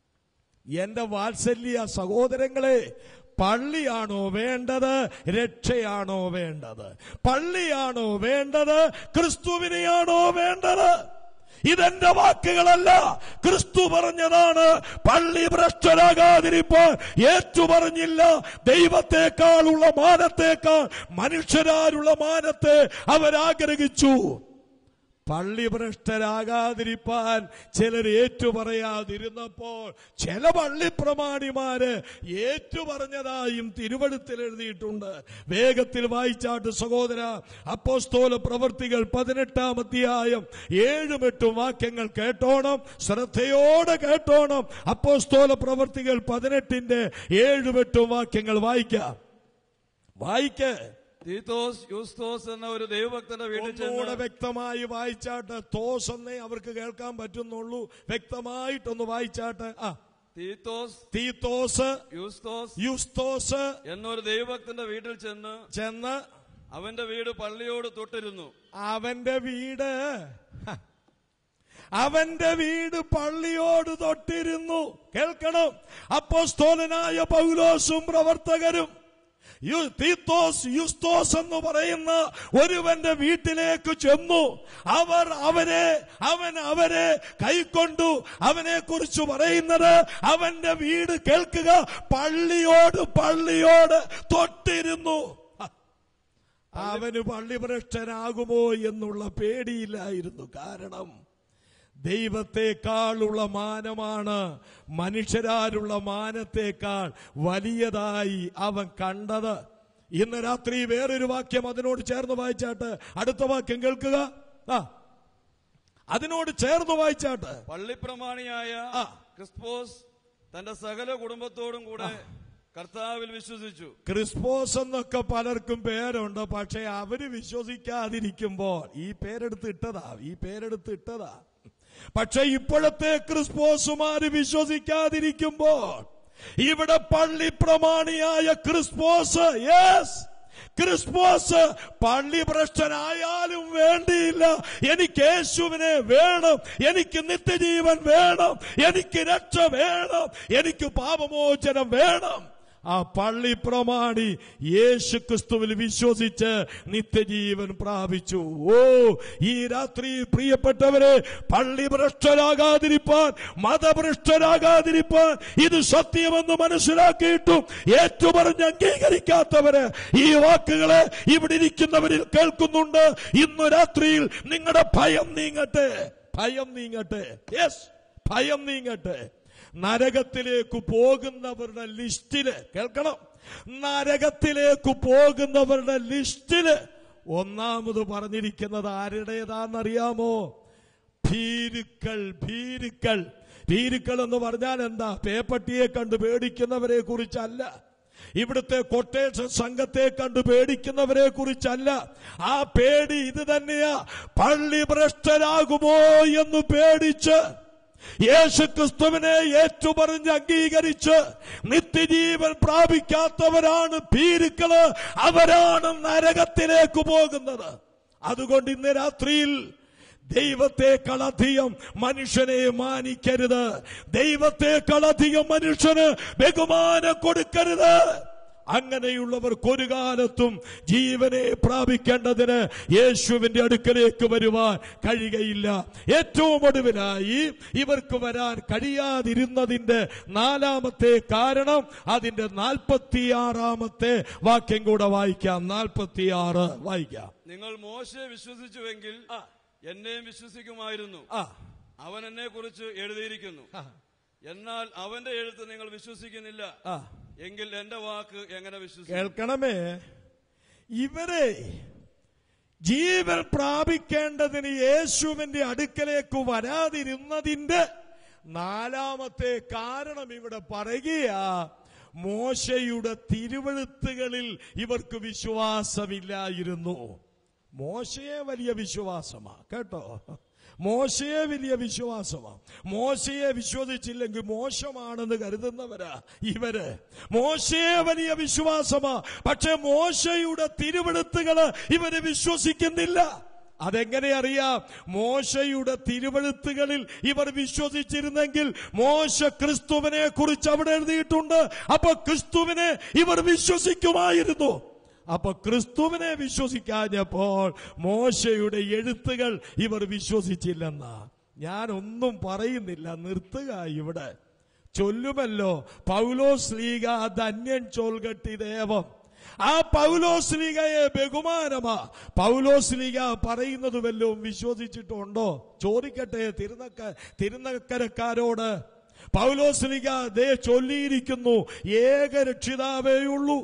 എന്റെ വാത്സല്യ സഹോദരങ്ങളെ പള്ളിയാണോ വേണ്ടത് രക്ഷയാണോ വേണ്ടത് പള്ളിയാണോ വേണ്ടത് ക്രിസ്തുവിനെയാണോ വേണ്ടത് ഇതെന്റെ വാക്കുകളല്ല ക്രിസ്തു പറഞ്ഞതാണ് പള്ളി ഭ്രഷ്ടരാകാതിരിപ്പാൻ ഏറ്റു പറഞ്ഞില്ല ദൈവത്തെക്കാളുള്ള മാനത്തേക്കാൾ മനുഷ്യരാലുള്ള മാനത്തെ അവരാഗ്രഹിച്ചു പള്ളി ഭ്രഷ്ടരാകാതിരിപ്പാൻ ചിലർ ഏറ്റുപറയാതിരുന്നപ്പോൾ ചില പള്ളിപ്രമാണിമാര് ഏറ്റുപറഞ്ഞതായും തിരുവഴുത്തിൽ എഴുതിയിട്ടുണ്ട് വേഗത്തിൽ വായിച്ചാട്ട് സഹോദര അപ്പോസ്തോല പ്രവർത്തികൾ പതിനെട്ടാം അധ്യായം ഏഴും എട്ടും വാക്യങ്ങൾ കേട്ടോണം ശ്രദ്ധയോടെ കേട്ടോണം അപ്പോസ്തോല പ്രവർത്തികൾ പതിനെട്ടിന്റെ ഏഴും എട്ടും വാക്യങ്ങൾ വായിക്കാം വായിക്കേ തീത്തോസ് യൂസ്തോസ് എന്ന ഒരു ദൈവഭക്തന്റെ വീട്ടിൽ ഒന്നുകൂടെ ചെന്ന് വ്യക്തമായി വായിച്ചാട്ട് തോസ് എന്നേ അവർക്ക് കേൾക്കാൻ പറ്റുന്നുള്ളൂ വ്യക്തമായിട്ടൊന്ന് വായിച്ചാട്ട് ആ തീത്തോസ് തീത്തോസ് യൂസ്തോസ് യുസ്തോസ് എന്നൊരു ദൈവഭക്തന്റെ വീട്ടിൽ ചെന്ന് ചെന്ന് അവന്റെ വീട് പള്ളിയോട് തൊട്ടിരുന്നു അവന്റെ വീട് ഹ, അവന്റെ വീട് പള്ളിയോട് തൊട്ടിരുന്നു കേൾക്കണം അപ്പോസ്തോലനായ പൗലോസും പ്രവർത്തകരും യു- തീത്തോസ് യുസ്തോസ് എന്ന് പറയുന്ന ഒരുവന്റെ വീട്ടിലേക്ക് ചെന്നു അവർ അവനെ അവൻ അവരെ കൈക്കൊണ്ടു അവനെ കുറിച്ച് പറയുന്നത് അവന്റെ വീട് കേൾക്കുക പള്ളിയോട് പള്ളിയോട് തൊട്ടിരുന്നു ഹ, അവന് പള്ളിഭ്രഷ്ടനാകുമോ എന്നുള്ള പേടിയില്ലായിരുന്നു കാരണം ദൈവത്തെക്കാളുള്ള മാനമാണ് മനുഷ്യരാലുള്ള മാനത്തേക്കാൾ വലിയതായി അവൻ കണ്ടത് ഇന്ന് രാത്രി വേറൊരു വാക്യം അതിനോട് ചേർന്ന് വായിച്ചാട്ട് അടുത്ത വാക്യം കേൾക്കുക ആ അതിനോട് ചേർന്ന് വായിച്ചാട്ട് പള്ളിപ്രമാണിയായ ആ. ക്രിസ്പോസ് തന്റെ സകല കുടുംബത്തോടും കൂടെ കർത്താവിൽ വിശ്വസിച്ചു ക്രിസ്പോസ് എന്നൊക്കെ പലർക്കും പേരുണ്ട് പക്ഷെ അവര് വിശ്വസിക്കാതിരിക്കുമ്പോൾ ഈ പേരെടുത്ത് ഇട്ടതാ ഈ പേരെടുത്ത് ഇട്ടതാ പക്ഷെ ഇപ്പോഴത്തെ ക്രിസ്പോസുമാര് വിശ്വസിക്കാതിരിക്കുമ്പോൾ ഇവിടെ പള്ളി പ്രമാണിയായ ക്രിസ്പോസ് യെസ് ക്രിസ്മോസ് പള്ളി ഭ്രഷ്ടനായാലും വേണ്ടിയില്ല എനിക്ക് യേശുവിനെ വേണം എനിക്ക് നിത്യജീവൻ വേണം എനിക്ക് രക്ഷ വേണം എനിക്ക് പാപമോചനം വേണം ആ പള്ളി പ്രമാണി യേശു ക്രിസ്തുവിൽ വിശ്വസിച്ച് നിത്യജീവൻ പ്രാപിച്ചു ഓ ഈ രാത്രി പ്രിയപ്പെട്ടവരെ പള്ളി ഭ്രഷ്ടരാകാതിരിപ്പാൻ മതഭ്രഷ്ടരാകാതിരിപ്പാൻ ഇത് സത്യമെന്ന് മനസ്സിലാക്കിയിട്ടും ഏറ്റുപറഞ്ഞ് അംഗീകരിക്കാത്തവര് ഈ വാക്കുകളെ ഇവിടെ ഇരിക്കുന്നവരിൽ കേൾക്കുന്നുണ്ട് ഇന്നു രാത്രിയിൽ നിങ്ങളുടെ ഭയം നീങ്ങട്ടെ ഭയം നീങ്ങട്ടെ യെസ് ഭയം നീങ്ങട്ടെ നരകത്തിലേക്ക് പോകുന്നവരുടെ ലിസ്റ്റില് കേൾക്കണം നരകത്തിലേക്ക് പോകുന്നവരുടെ ലിസ്റ്റില് ഒന്നാമത് പറഞ്ഞിരിക്കുന്നത് ആരുടേതാണെന്നറിയാമോ ഭീരുക്കൾ ഭീരുക്കൾ ഭീരുക്കൾ എന്ന് പറഞ്ഞാൽ എന്താ പേപ്പട്ടിയെ കണ്ട് പേടിക്കുന്നവരെ കുറിച്ചല്ല ഇവിടുത്തെ കൊട്ടേഷൻ സംഘത്തെ കണ്ട് പേടിക്കുന്നവരെ കുറിച്ചല്ല ആ പേടി ഇത് തന്നെയാ പള്ളി ഭ്രഷ്ടരാകുമോ എന്ന് പേടിച്ച് യേശു ക്രിസ്തുവിനെ ഏറ്റുപറഞ്ഞ് അംഗീകരിച്ച് നിത്യജീവൻ പ്രാപിക്കാത്തവരാണ് ഭീരുക്കള് അവരാണ് നരകത്തിലേക്ക് പോകുന്നത് അതുകൊണ്ട് ഇന്ന് രാത്രിയിൽ ദൈവത്തെക്കാളധികം മനുഷ്യനെ മാനിക്കരുത് ദൈവത്തെക്കാളധികം മനുഷ്യന് ബഹുമാനം കൊടുക്കരുത് അങ്ങനെയുള്ളവർക്ക് ഒരു കാലത്തും ജീവനെ പ്രാപിക്കേണ്ടതിന് യേശുവിന്റെ അടുക്കലേക്ക് വരുവാൻ കഴിയുകയില്ല ഏറ്റവും ഒടുവിലായി ഇവർക്ക് വരാൻ കഴിയാതിരുന്നതിന്റെ നാലാമത്തെ കാരണം അതിന്റെ നാൽപ്പത്തിയാറാമത്തെ വാക്യം കൂടെ വായിക്കാം നാൽപ്പത്തിയാറ് വായിക്കാം നിങ്ങൾ മോശയെ വിശ്വസിച്ചുവെങ്കിൽ എന്നെയും വിശ്വസിക്കുമായിരുന്നു ആ അവൻ എന്നെ കുറിച്ച് എഴുതിയിരിക്കുന്നു എന്നാൽ അവന്റെ എഴുത്ത് നിങ്ങൾ വിശ്വസിക്കുന്നില്ല ആ എങ്കിൽ എന്റെ വാക്ക് എങ്ങനെ വിശ്വസിക്കും കേൾക്കണമേ ഇവരെ ജീവൻ പ്രാപിക്കേണ്ടതിന് യേശുവിന്റെ അടുക്കലേക്ക് വരാതിരുന്നതിന്റെ നാലാമത്തെ കാരണം ഇവിടെ പറയുകയാ മോശയുടെ തിരുവഴുത്തുകളിൽ ഇവർക്ക് വിശ്വാസമില്ലായിരുന്നു മോശയെ വലിയ വിശ്വാസമാ കേട്ടോ മോശയെ വലിയ വിശ്വാസമാ മോശയെ വിശ്വസിച്ചില്ലെങ്കിൽ മോശമാണെന്ന് കരുതുന്നവരാ ഇവര് മോശയെ വലിയ വിശ്വാസമാ പക്ഷെ മോശയുടെ തിരുവെടുത്തുകള് ഇവര് വിശ്വസിക്കുന്നില്ല അതെങ്ങനെ അറിയാം മോശയുടെ തിരുവഴുത്തുകളിൽ ഇവർ വിശ്വസിച്ചിരുന്നെങ്കിൽ മോശ ക്രിസ്തുവിനെ കുറിച്ച് അവിടെ എഴുതിയിട്ടുണ്ട് അപ്പൊ ക്രിസ്തുവിനെ ഇവർ വിശ്വസിക്കുമായിരുന്നു അപ്പൊ ക്രിസ്തുവിനെ വിശ്വസിക്കാഞ്ഞപ്പോൾ മോശയുടെ എഴുത്തുകൾ ഇവർ വിശ്വസിച്ചില്ലെന്നാ ഞാനൊന്നും പറയുന്നില്ല നിർത്തുക ഇവിടെ ചൊല്ലുമല്ലോ പൗലോസ് ലീഗ ധന്യൻ ചോൽകട്ടി ദേവം ആ പൗലോസ് ലീഗയെ ബഹുമാനമാ പൗലോസ് ലീഗ പറയുന്നത് വല്ലതും വിശ്വസിച്ചിട്ടുണ്ടോ ചോദിക്കട്ടെ തിരുനക്ക തിരുനക്കരക്കാരോട് പൗലോസ് ലീഗ ദേ ചൊല്ലിയിരിക്കുന്നു ഏക രക്ഷിതാവേയുള്ളൂ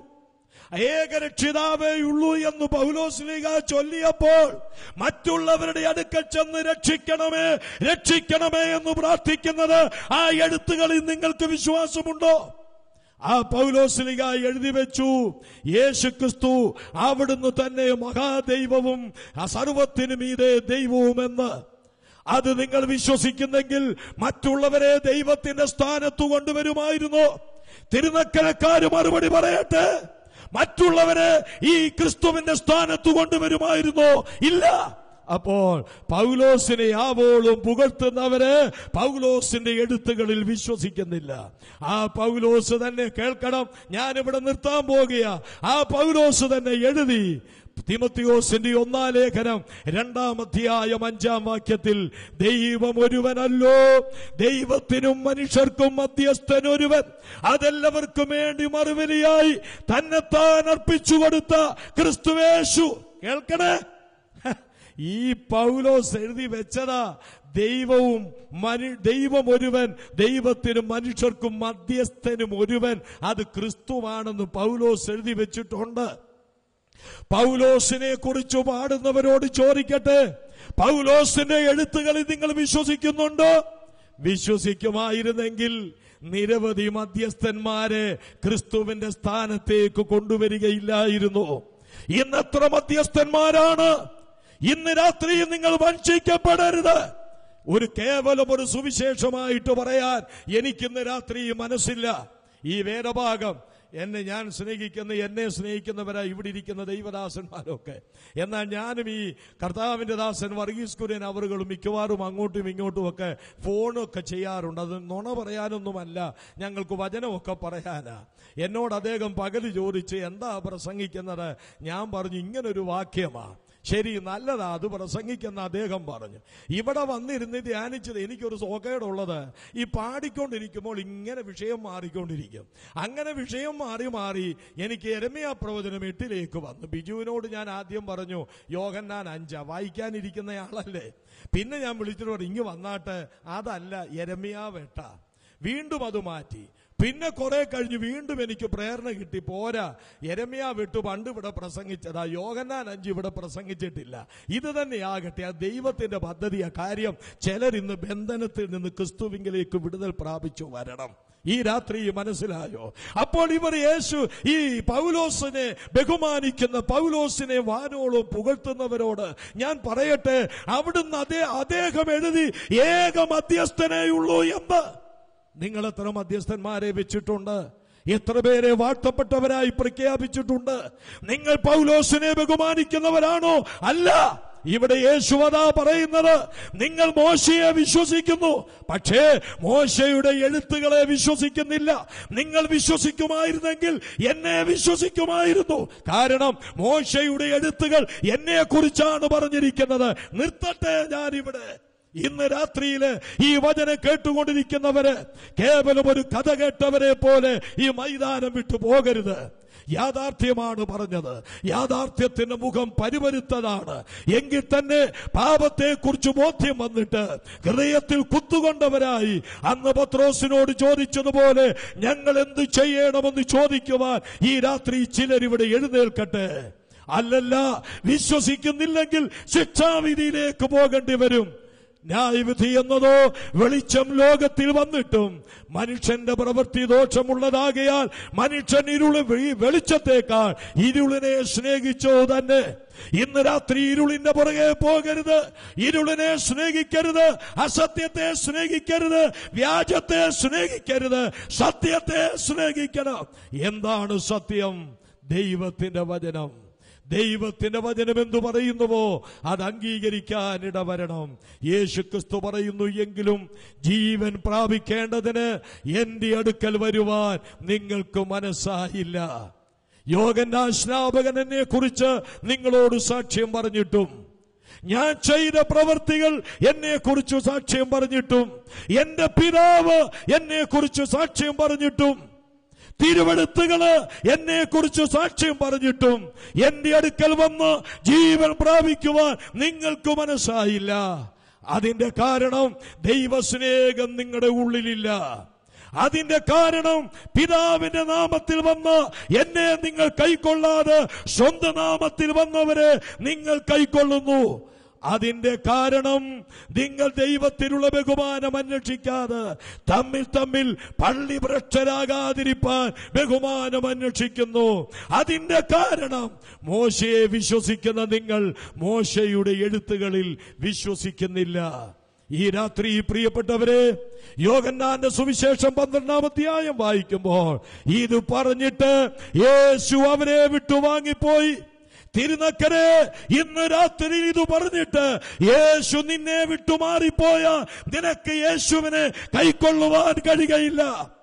ഏകരക്ഷിതാവേയുള്ളൂ എന്ന് പൗലോസ്ലിക ചൊല്ലിയപ്പോൾ മറ്റുള്ളവരുടെ അടുക്കൽ ചെന്ന് രക്ഷിക്കണമേ രക്ഷിക്കണമേ എന്ന് പ്രാർത്ഥിക്കുന്നത് ആ എഴുത്തുകളിൽ നിങ്ങൾക്ക് വിശ്വാസമുണ്ടോ ആ പൗലോസ്ലിക എഴുതി വെച്ചു യേശു ക്രിസ്തു അവിടുന്ന് തന്നെ മഹാദൈവവും ആ സർവത്തിനു മീതെ ദൈവവുമെന്ന് അത് നിങ്ങൾ വിശ്വസിക്കുന്നെങ്കിൽ മറ്റുള്ളവരെ ദൈവത്തിന്റെ സ്ഥാനത്ത് കൊണ്ടുവരുമായിരുന്നു തിരുനക്കരക്കാര് മറുപടി പറയട്ടെ മറ്റുള്ളവരെ ഈ ക്രിസ്തുവിന്റെ സ്ഥാനത്ത് കൊണ്ടുവരുമായിരുന്നോ ഇല്ല അപ്പോൾ പൗലോസിനെ ആവോളും പുകഴ്ത്തുന്നവര് പൗലോസിന്റെ എഴുത്തുകളിൽ വിശ്വസിക്കുന്നില്ല ആ പൗലോസ് തന്നെ കേൾക്കണം ഞാനിവിടെ നിർത്താൻ പോകുക ആ പൗലോസ് തന്നെ എഴുതി തിമത്തിയോസിന്റെ ഒന്നാം ലേഖനം രണ്ടാം അധ്യായം അഞ്ചാം വാക്യത്തിൽ ദൈവം ഒരുവനല്ലോ ദൈവത്തിനും മനുഷ്യർക്കും മധ്യസ്ഥൻ ഒരുവൻ അതെല്ലാവർക്കും വേണ്ടി മറുപടിയായി തന്നെത്താൻ അർപ്പിച്ചു കൊടുത്ത ക്രിസ്തുവേശു കേൾക്കണേ ഈ പൗലോസ് എഴുതി വെച്ചതാ ദൈവവും മനു ദൈവം ഒരുവൻ ദൈവത്തിനും മനുഷ്യർക്കും മധ്യസ്ഥനും ഒരുവൻ അത് ക്രിസ്തുവാണെന്ന് പൗലോസ് എഴുതി വെച്ചിട്ടുണ്ട് പൗലോസിനെ കുറിച്ച് പാടുന്നവരോട് ചോദിക്കട്ടെ പൗലോസിന്റെ എഴുത്തുകളിൽ നിങ്ങൾ വിശ്വസിക്കുന്നുണ്ടോ വിശ്വസിക്കുമായിരുന്നെങ്കിൽ നിരവധി മധ്യസ്ഥന്മാരെ ക്രിസ്തുവിന്റെ സ്ഥാനത്തേക്ക് കൊണ്ടുവരികയില്ലായിരുന്നു ഇന്നെത്ര മധ്യസ്ഥന്മാരാണ് ഇന്ന് രാത്രി നിങ്ങൾ വഞ്ചിക്കപ്പെടരുത് ഒരു കേവലം ഒരു സുവിശേഷമായിട്ട് പറയാൻ എനിക്കിന്ന് രാത്രി മനസ്സില്ല ഈ വേദഭാഗം എന്നെ ഞാൻ സ്നേഹിക്കുന്ന എന്നെ സ്നേഹിക്കുന്നവരാ ഇവിടെ ഇരിക്കുന്ന ദൈവദാസന്മാരൊക്കെ എന്നാൽ ഞാനും ഈ കർത്താവിന്റെ ദാസൻ വർഗീസ് കുര്യൻ അവറുകളും മിക്കവാറും അങ്ങോട്ടും ഇങ്ങോട്ടും ഒക്കെ ഫോണൊക്കെ ചെയ്യാറുണ്ട് അത് നുണ പറയാനൊന്നുമല്ല ഞങ്ങൾക്ക് വചനമൊക്കെ പറയാനാ എന്നോട് അദ്ദേഹം പകല് ചോദിച്ച് എന്താ പ്രസംഗിക്കുന്നത് ഞാൻ പറഞ്ഞു ഇങ്ങനൊരു വാക്യമാ ശരി നല്ലതാ അത് പ്രസംഗിക്കുന്ന അദ്ദേഹം പറഞ്ഞു ഇവിടെ വന്നിരുന്ന് ധ്യാനിച്ചത് എനിക്കൊരു സോക്കേടുള്ളത് ഈ പാടിക്കൊണ്ടിരിക്കുമ്പോൾ ഇങ്ങനെ വിഷയം മാറിക്കൊണ്ടിരിക്കും അങ്ങനെ വിഷയം മാറി മാറി എനിക്ക് എരമയ പ്രവചനം എട്ടിലേക്ക് വന്നു ബിജുവിനോട് ഞാൻ ആദ്യം പറഞ്ഞു യോഹന്നാൻ അഞ്ച വായിക്കാനിരിക്കുന്നയാളല്ലേ പിന്നെ ഞാൻ വിളിച്ചിട്ട് പറഞ്ഞു ഇങ്ങ് വന്നാട്ട് അതല്ല എരമിയ വേട്ട വീണ്ടും അത് മാറ്റി പിന്നെ കുറെ കഴിഞ്ഞ് വീണ്ടും എനിക്ക് പ്രേരണ കിട്ടി പോരാ എരമ്യ വിട്ടു പണ്ട് ഇവിടെ പ്രസംഗിച്ചതാ യോഗന്നാൻ അഞ്ച് ഇവിടെ പ്രസംഗിച്ചിട്ടില്ല ഇത് തന്നെയാകട്ടെ ആ ദൈവത്തിന്റെ പദ്ധതിയ കാര്യം ചിലർ ഇന്ന് ബന്ധനത്തിൽ നിന്ന് ക്രിസ്തുവിങ്കിലേക്ക് വിടുതൽ പ്രാപിച്ചു വരണം ഈ രാത്രി മനസ്സിലായോ അപ്പോൾ ഇവർ യേശു ഈ പൗലോസിനെ ബഹുമാനിക്കുന്ന പൗലോസിനെ വാനോളം പുകഴ്ത്തുന്നവരോട് ഞാൻ പറയട്ടെ അവിടുന്ന് അതേ അദ്ദേഹം എഴുതി ഏക മധ്യസ്ഥനേയുള്ളൂ എന്ന് നിങ്ങൾ എത്ര മധ്യസ്ഥന്മാരെ വെച്ചിട്ടുണ്ട് എത്ര പേരെ വാഴ്ത്തപ്പെട്ടവരായി പ്രഖ്യാപിച്ചിട്ടുണ്ട് നിങ്ങൾ പൗലോസിനെ ബഹുമാനിക്കുന്നവരാണോ അല്ല ഇവിടെ യേശുവതാ പറയുന്നത് നിങ്ങൾ മോശയെ വിശ്വസിക്കുന്നു പക്ഷേ മോശയുടെ എഴുത്തുകളെ വിശ്വസിക്കുന്നില്ല നിങ്ങൾ വിശ്വസിക്കുമായിരുന്നെങ്കിൽ എന്നെ വിശ്വസിക്കുമായിരുന്നു കാരണം മോശയുടെ എഴുത്തുകൾ എന്നെ കുറിച്ചാണ് പറഞ്ഞിരിക്കുന്നത് നിർത്തട്ടെ ഞാനിവിടെ ഇന്ന് രാത്രിയില് ഈ വചനം കേട്ടുകൊണ്ടിരിക്കുന്നവര് കേവലം ഒരു കഥ കേട്ടവരെ പോലെ ഈ മൈതാനം വിട്ടു പോകരുത് യാഥാർത്ഥ്യമാണ് പറഞ്ഞത് യാഥാർത്ഥ്യത്തിന്റെ മുഖം പരിവരുത്തതാണ് എങ്കിൽ തന്നെ പാപത്തെക്കുറിച്ച് ബോധ്യം വന്നിട്ട് ഹൃദയത്തിൽ കുത്തുകൊണ്ടവരായി അന്ന് പത്രോസിനോട് ചോദിച്ചതുപോലെ ഞങ്ങൾ എന്ത് ചെയ്യണമെന്ന് ചോദിക്കുവാൻ ഈ രാത്രി ചിലരിവിടെ എഴുന്നേൽക്കട്ടെ അല്ലല്ല വിശ്വസിക്കുന്നില്ലെങ്കിൽ ശിക്ഷാവിധിയിലേക്ക് പോകേണ്ടി വരും ന്യായവിധി എന്നതോ വെളിച്ചം ലോകത്തിൽ വന്നിട്ടും മനുഷ്യന്റെ പ്രവൃത്തി ദോഷമുള്ളതാകയാൽ മനുഷ്യൻ ഇരുള് വെ- വെളിച്ചത്തേക്കാൾ ഇരുളിനെ സ്നേഹിച്ചോ തന്നെ ഇന്ന് രാത്രി ഇരുളിന്റെ പുറകെ പോകരുത് ഇരുളിനെ സ്നേഹിക്കരുത് അസത്യത്തെ സ്നേഹിക്കരുത് വ്യാജത്തെ സ്നേഹിക്കരുത് സത്യത്തെ സ്നേഹിക്കണം എന്താണ് സത്യം ദൈവത്തിന്റെ വചനം ദൈവത്തിന്റെ വചനം എന്തു പറയുന്നുവോ അത് അംഗീകരിക്കാൻ ഇടവരണം യേശു ക്രിസ്തു പറയുന്നു എങ്കിലും ജീവൻ പ്രാപിക്കേണ്ടതിന് എന്റെ അടുക്കൽ വരുവാൻ നിങ്ങൾക്ക് മനസ്സായില്ല യോഗന്റെ സ്നാപകൻ എന്നെ കുറിച്ച് നിങ്ങളോട് സാക്ഷ്യം പറഞ്ഞിട്ടും ഞാൻ ചെയ്ത പ്രവർത്തികൾ എന്നെ കുറിച്ച് സാക്ഷ്യം പറഞ്ഞിട്ടും എന്റെ പിതാവ് എന്നെ കുറിച്ച് സാക്ഷ്യം പറഞ്ഞിട്ടും തിരുവെടുത്തുകള് എന്നെ കുറിച്ച് സാക്ഷ്യം പറഞ്ഞിട്ടും എന്റെ അടുക്കൽ വന്ന് ജീവൻ പ്രാപിക്കുവാൻ നിങ്ങൾക്ക് മനസ്സായില്ല അതിന്റെ കാരണം ദൈവസ്നേഹം നിങ്ങളുടെ ഉള്ളിലില്ല അതിന്റെ കാരണം പിതാവിന്റെ നാമത്തിൽ വന്ന് എന്നെ നിങ്ങൾ കൈക്കൊള്ളാതെ സ്വന്തം നാമത്തിൽ വന്നവരെ നിങ്ങൾ കൈക്കൊള്ളുന്നു അതിന്റെ കാരണം നിങ്ങൾ ദൈവത്തിലുള്ള ബഹുമാനം അന്വേഷിക്കാതെ തമ്മിൽ തമ്മിൽ പള്ളി ഭ്രഷ്ടരാകാതിരിപ്പാൻ ബഹുമാനം അന്വേഷിക്കുന്നു അതിന്റെ കാരണം മോശയെ വിശ്വസിക്കുന്ന നിങ്ങൾ മോശയുടെ എഴുത്തുകളിൽ വിശ്വസിക്കുന്നില്ല ഈ രാത്രി പ്രിയപ്പെട്ടവരെ യോഗന്നാന്റെ സുവിശേഷം പന്ത്രണ്ടാം അധ്യായം വായിക്കുമ്പോൾ ഇത് പറഞ്ഞിട്ട് യേശു അവരെ വിട്ടുവാങ്ങിപ്പോയി തിരുനക്കരെ ഇന്ന് രാത്രി ഇത് പറഞ്ഞിട്ട് യേശു നിന്നെ വിട്ടുമാറിപ്പോയ നിനക്ക് യേശുവിനെ കൈക്കൊള്ളുവാൻ കഴിയുകയില്ല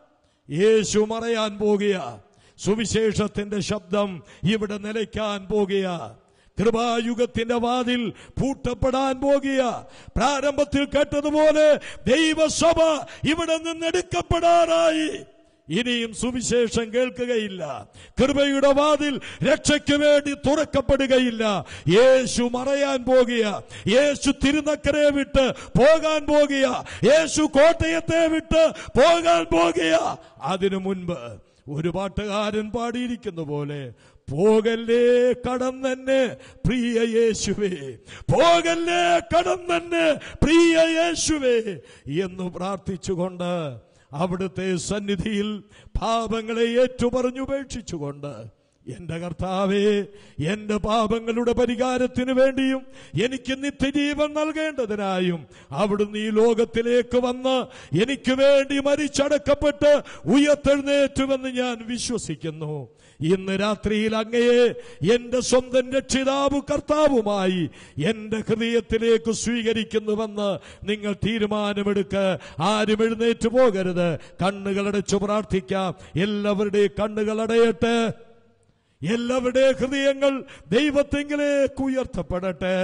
യേശു മറയാൻ പോകുക സുവിശേഷത്തിന്റെ ശബ്ദം ഇവിടെ നിലയ്ക്കാൻ പോകുക കൃപായുഗത്തിന്റെ വാതിൽ പൂട്ടപ്പെടാൻ പോകുക പ്രാരംഭത്തിൽ കേട്ടതുപോലെ ദൈവസഭ ഇവിടെ നിന്നെടുക്കപ്പെടാറായി ഇനിയും സുവിശേഷം കേൾക്കുകയില്ല കൃപയുടെ വാതിൽ രക്ഷയ്ക്ക് വേണ്ടി തുറക്കപ്പെടുകയില്ല യേശു മറയാൻ പോകുക യേശു തിരുനക്കരെ വിട്ട് പോകാൻ പോകുക യേശു കോട്ടയത്തെ വിട്ട് പോകാൻ പോകുക അതിനു മുൻപ് ഒരു പാട്ടുകാരൻ പാടിയിരിക്കുന്ന പോലെ പോകല്ലേ കടന്നെ പ്രിയ യേശുവേ പോകല്ലേ കടന്നെ പ്രിയ യേശുവേ എന്ന് പ്രാർത്ഥിച്ചുകൊണ്ട് അവിടുത്തെ സന്നിധിയിൽ പാപങ്ങളെ ഏറ്റുപറഞ്ഞുപേക്ഷിച്ചുകൊണ്ട് എന്റെ കർത്താവേ എന്റെ പാപങ്ങളുടെ പരിഹാരത്തിന് വേണ്ടിയും എനിക്ക് നിത്യജീവൻ നൽകേണ്ടതിനായും അവിടുന്ന് ഈ ലോകത്തിലേക്ക് വന്ന് എനിക്ക് വേണ്ടി മരിച്ചടക്കപ്പെട്ട് ഉയർത്തെഴുന്നേറ്റുവെന്ന് ഞാൻ വിശ്വസിക്കുന്നു ഇന്ന് രാത്രിയിൽ അങ്ങയെ എന്റെ സ്വന്തം രക്ഷിതാവ് കർത്താവുമായി എന്റെ ഹൃദയത്തിലേക്ക് സ്വീകരിക്കുന്നുവെന്ന് നിങ്ങൾ തീരുമാനമെടുക്ക് ആരും എഴുന്നേറ്റ് പോകരുത് കണ്ണുകളടച്ചു പ്രാർത്ഥിക്കാം എല്ലാവരുടെയും കണ്ണുകളടയട്ടെ എല്ലാവരുടെ ഹൃദയങ്ങൾ ദൈവത്തെങ്കിലേക്ക് ഉയർത്തപ്പെടട്ടെ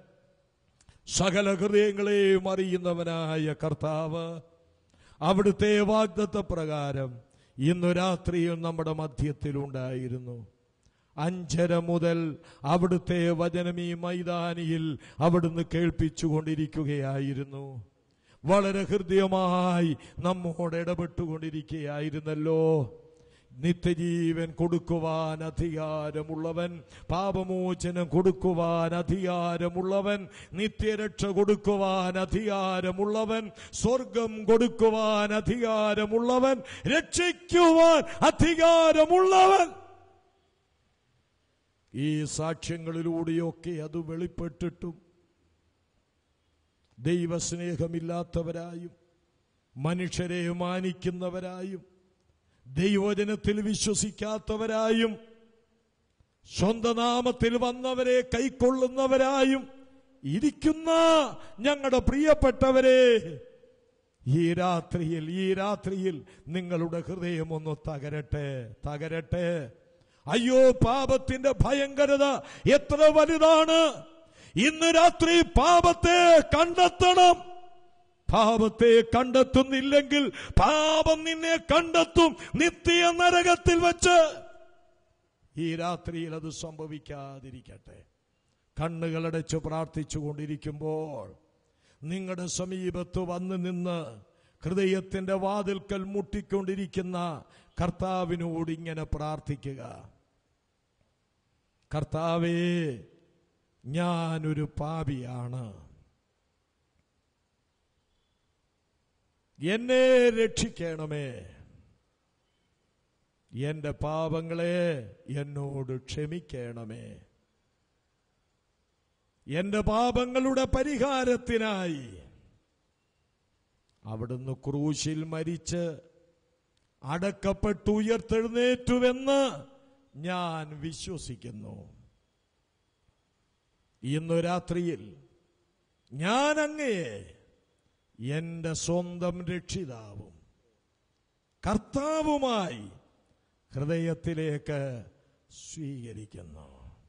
സകല ഹൃദയങ്ങളെയും അറിയുന്നവനായ കർത്താവ് അവിടുത്തെ വാഗ്ദത്ത പ്രകാരം ഇന്നു രാത്രിയും നമ്മുടെ മധ്യത്തിലുണ്ടായിരുന്നു അഞ്ചര മുതൽ അവിടുത്തെ വചനം ഈ മൈതാനിയിൽ അവിടുന്ന് കേൾപ്പിച്ചുകൊണ്ടിരിക്കുകയായിരുന്നു വളരെ ഹൃദ്യമായി നമ്മോട് ഇടപെട്ടുകൊണ്ടിരിക്കുകയായിരുന്നല്ലോ നിത്യജീവൻ കൊടുക്കുവാൻ അധികാരമുള്ളവൻ പാപമോചനം കൊടുക്കുവാൻ അധികാരമുള്ളവൻ നിത്യരക്ഷ കൊടുക്കുവാൻ അധികാരമുള്ളവൻ സ്വർഗം കൊടുക്കുവാൻ അധികാരമുള്ളവൻ രക്ഷിക്കുവാൻ അധികാരമുള്ളവൻ ഈ സാക്ഷ്യങ്ങളിലൂടെയൊക്കെ അത് വെളിപ്പെട്ടിട്ടും ദൈവസ്നേഹമില്ലാത്തവരായും മനുഷ്യരെ മാനിക്കുന്നവരായും ദൈവജനത്തിൽ വിശ്വസിക്കാത്തവരായും സ്വന്തം നാമത്തിൽ വന്നവരെ കൈക്കൊള്ളുന്നവരായും ഇരിക്കുന്ന ഞങ്ങളുടെ പ്രിയപ്പെട്ടവരെ ഈ രാത്രിയിൽ ഈ രാത്രിയിൽ നിങ്ങളുടെ ഹൃദയം ഒന്ന് തകരട്ടെ തകരട്ടെ അയ്യോ പാപത്തിന്റെ ഭയങ്കരത എത്ര വലുതാണ് ഇന്ന് രാത്രി പാപത്തെ കണ്ടെത്തണം പാപത്തെ കണ്ടെത്തുന്നില്ലെങ്കിൽ പാപം നിന്നെ കണ്ടെത്തും നിത്യ നരകത്തിൽ വെച്ച് ഈ രാത്രിയിൽ അത് സംഭവിക്കാതിരിക്കട്ടെ കണ്ണുകളടച്ച് പ്രാർത്ഥിച്ചു കൊണ്ടിരിക്കുമ്പോൾ നിങ്ങളുടെ സമീപത്ത് വന്ന് നിന്ന് ഹൃദയത്തിന്റെ വാതിൽക്കൽ മുട്ടിക്കൊണ്ടിരിക്കുന്ന കർത്താവിനോട് ഇങ്ങനെ പ്രാർത്ഥിക്കുക കർത്താവേ ഞാനൊരു പാപിയാണ് എന്നെ രക്ഷിക്കണമേ എന്റെ പാപങ്ങളെ എന്നോട് ക്ഷമിക്കണമേ എന്റെ പാപങ്ങളുടെ പരിഹാരത്തിനായി അവിടുന്ന് ക്രൂശിൽ മരിച്ച് അടക്കപ്പെട്ടു ഉയർത്തെഴുന്നേറ്റുവെന്ന് ഞാൻ വിശ്വസിക്കുന്നു ഇന്നു രാത്രിയിൽ ഞാൻ അങ്ങയെ എന്റെ സ്വന്തം രക്ഷിതാവും കർത്താവുമായി ഹൃദയത്തിലേക്ക് സ്വീകരിക്കുന്നു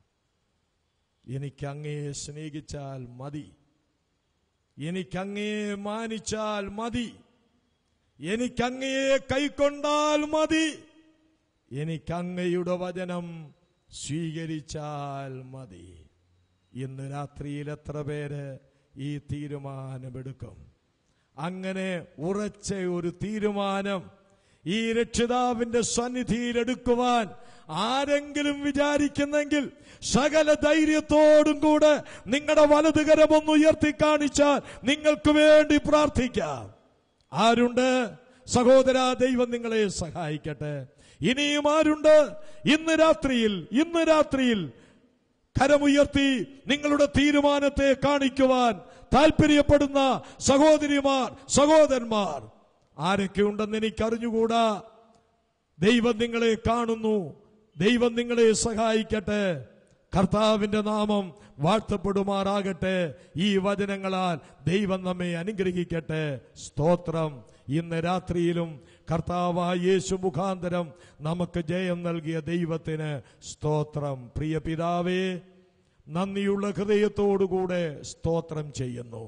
എനിക്ക് അങ്ങയെ സ്നേഹിച്ചാൽ മതി എനിക്ക് അങ്ങയെ മാനിച്ചാൽ മതി എനിക്ക് അങ്ങയെ കൈക്കൊണ്ടാൽ മതി എനിക്ക് അങ്ങയുടെ വചനം സ്വീകരിച്ചാൽ മതി ഇന്ന് രാത്രിയിൽ എത്ര പേര് ഈ തീരുമാനമെടുക്കും അങ്ങനെ ഉറച്ച ഒരു തീരുമാനം ഈ രക്ഷിതാവിന്റെ സന്നിധിയിൽ എടുക്കുവാൻ ആരെങ്കിലും വിചാരിക്കുന്നെങ്കിൽ സകല ധൈര്യത്തോടും കൂടെ നിങ്ങളുടെ വലതുകരം ഒന്ന് ഉയർത്തി കാണിച്ചാൽ നിങ്ങൾക്ക് വേണ്ടി പ്രാർത്ഥിക്കാം ആരുണ്ട് സഹോദര ദൈവം നിങ്ങളെ സഹായിക്കട്ടെ ഇനിയും ആരുണ്ട് ഇന്ന് രാത്രിയിൽ ഇന്ന് രാത്രിയിൽ കരമുയർത്തി നിങ്ങളുടെ തീരുമാനത്തെ കാണിക്കുവാൻ താല്പര്യപ്പെടുന്ന സഹോദരിമാർ സഹോദരന്മാർ ആരൊക്കെ ഉണ്ടെന്ന് എനിക്ക് അറിഞ്ഞുകൂടാ ദൈവം നിങ്ങളെ കാണുന്നു ദൈവം നിങ്ങളെ സഹായിക്കട്ടെ കർത്താവിന്റെ നാമം വാഴ്ത്തപ്പെടുമാറാകട്ടെ ഈ വചനങ്ങളാൽ ദൈവം നമ്മെ അനുഗ്രഹിക്കട്ടെ സ്തോത്രം ഇന്ന് രാത്രിയിലും കർത്താവായ യേശു മുഖാന്തരം നമുക്ക് ജയം നൽകിയ ദൈവത്തിന് സ്തോത്രം പ്രിയ പിതാവേ നന്ദിയുള്ള ഹൃദയത്തോടുകൂടെ സ്തോത്രം ചെയ്യുന്നു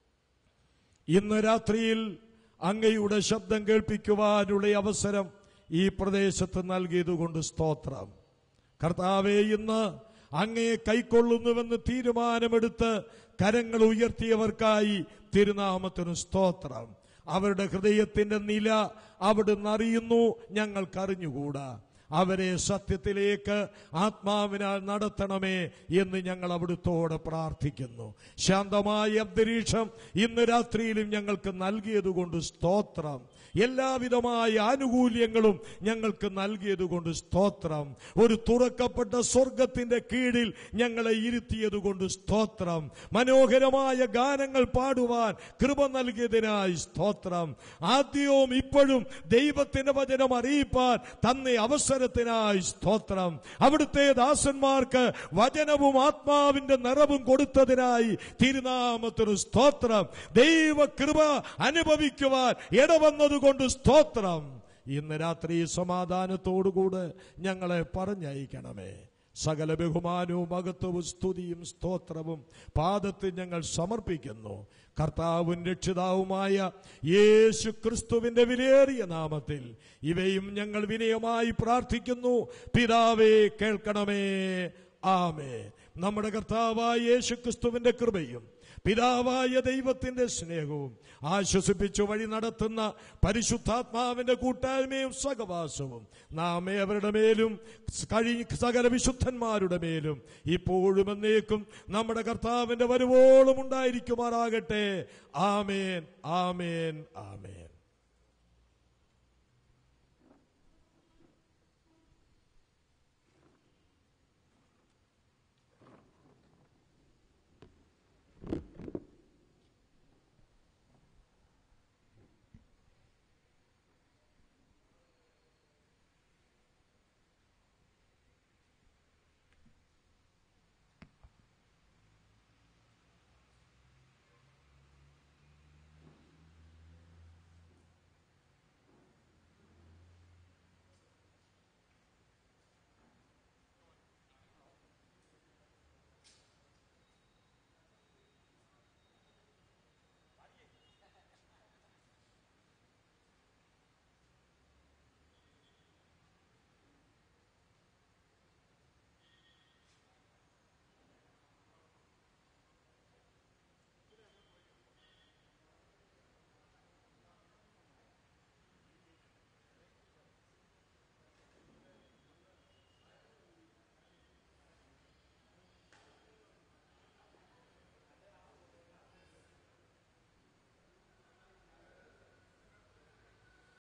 ഇന്ന് രാത്രിയിൽ അങ്ങയുടെ ശബ്ദം കേൾപ്പിക്കുവാനുള്ള അവസരം ഈ പ്രദേശത്ത് നൽകിയതുകൊണ്ട് സ്തോത്രം കർത്താവെ ഇന്ന് അങ്ങയെ കൈക്കൊള്ളുന്നുവെന്ന് തീരുമാനമെടുത്ത് കരങ്ങൾ ഉയർത്തിയവർക്കായി തിരുനാമത്തിന് സ്തോത്രം അവരുടെ ഹൃദയത്തിന്റെ നില അവിടുന്ന് അറിയുന്നു ഞങ്ങൾക്കറിഞ്ഞുകൂടാ അവരെ സത്യത്തിലേക്ക് ആത്മാവിനാൽ നടത്തണമേ എന്ന് ഞങ്ങൾ അവിടുത്തോടെ പ്രാർത്ഥിക്കുന്നു ശാന്തമായ അന്തരീക്ഷം ഇന്ന് രാത്രിയിലും ഞങ്ങൾക്ക് നൽകിയതുകൊണ്ട് സ്തോത്രം എല്ലാവിധമായ ആനുകൂല്യങ്ങളും ഞങ്ങൾക്ക് നൽകിയതുകൊണ്ട് സ്തോത്രം ഒരു തുറക്കപ്പെട്ട സ്വർഗത്തിന്റെ കീഴിൽ ഞങ്ങളെ ഇരുത്തിയതുകൊണ്ട് സ്തോത്രം മനോഹരമായ ഗാനങ്ങൾ പാടുവാൻ കൃപ നൽകിയതിനായി സ്തോത്രം ആദ്യവും ഇപ്പോഴും ദൈവത്തിന്റെ വചനം അറിയിപ്പാൻ തന്ന അവസരത്തിനായി സ്തോത്രം അവിടുത്തെ ദാസന്മാർക്ക് വചനവും ആത്മാവിന്റെ നിറവും കൊടുത്തതിനായി തിരുനാമത്തിന് സ്തോത്രം ദൈവ കൃപ അനുഭവിക്കുവാൻ ഇടവന്നതുകൊണ്ട് സ്തോത്രം ഇന്ന് രാത്രി സമാധാനത്തോടുകൂടെ ഞങ്ങളെ പറഞ്ഞയക്കണമേ സകല ബഹുമാനവും മഹത്വവും സ്തുതിയും സ്തോത്രവും പാദത്തിൽ ഞങ്ങൾ സമർപ്പിക്കുന്നു കർത്താവും രക്ഷിതാവുമായ യേശു ക്രിസ്തുവിന്റെ വിലയേറിയ നാമത്തിൽ ഇവയും ഞങ്ങൾ വിനയമായി പ്രാർത്ഥിക്കുന്നു പിതാവേ കേൾക്കണമേ ആമേ നമ്മുടെ കർത്താവായ യേശു ക്രിസ്തുവിന്റെ കൃപയും പിതാവായ ദൈവത്തിന്റെ സ്നേഹവും ആശ്വസിപ്പിച്ചു വഴി നടത്തുന്ന പരിശുദ്ധാത്മാവിന്റെ കൂട്ടായ്മയും സഹവാസവും നാം അവരുടെ മേലും കഴി സകല വിശുദ്ധന്മാരുടെ മേലും ഇപ്പോഴും എന്നേക്കും നമ്മുടെ കർത്താവിന്റെ വരുവോളം ഉണ്ടായിരിക്കുമാറാകട്ടെ ആമേൻ ആമേൻ ആമേൻ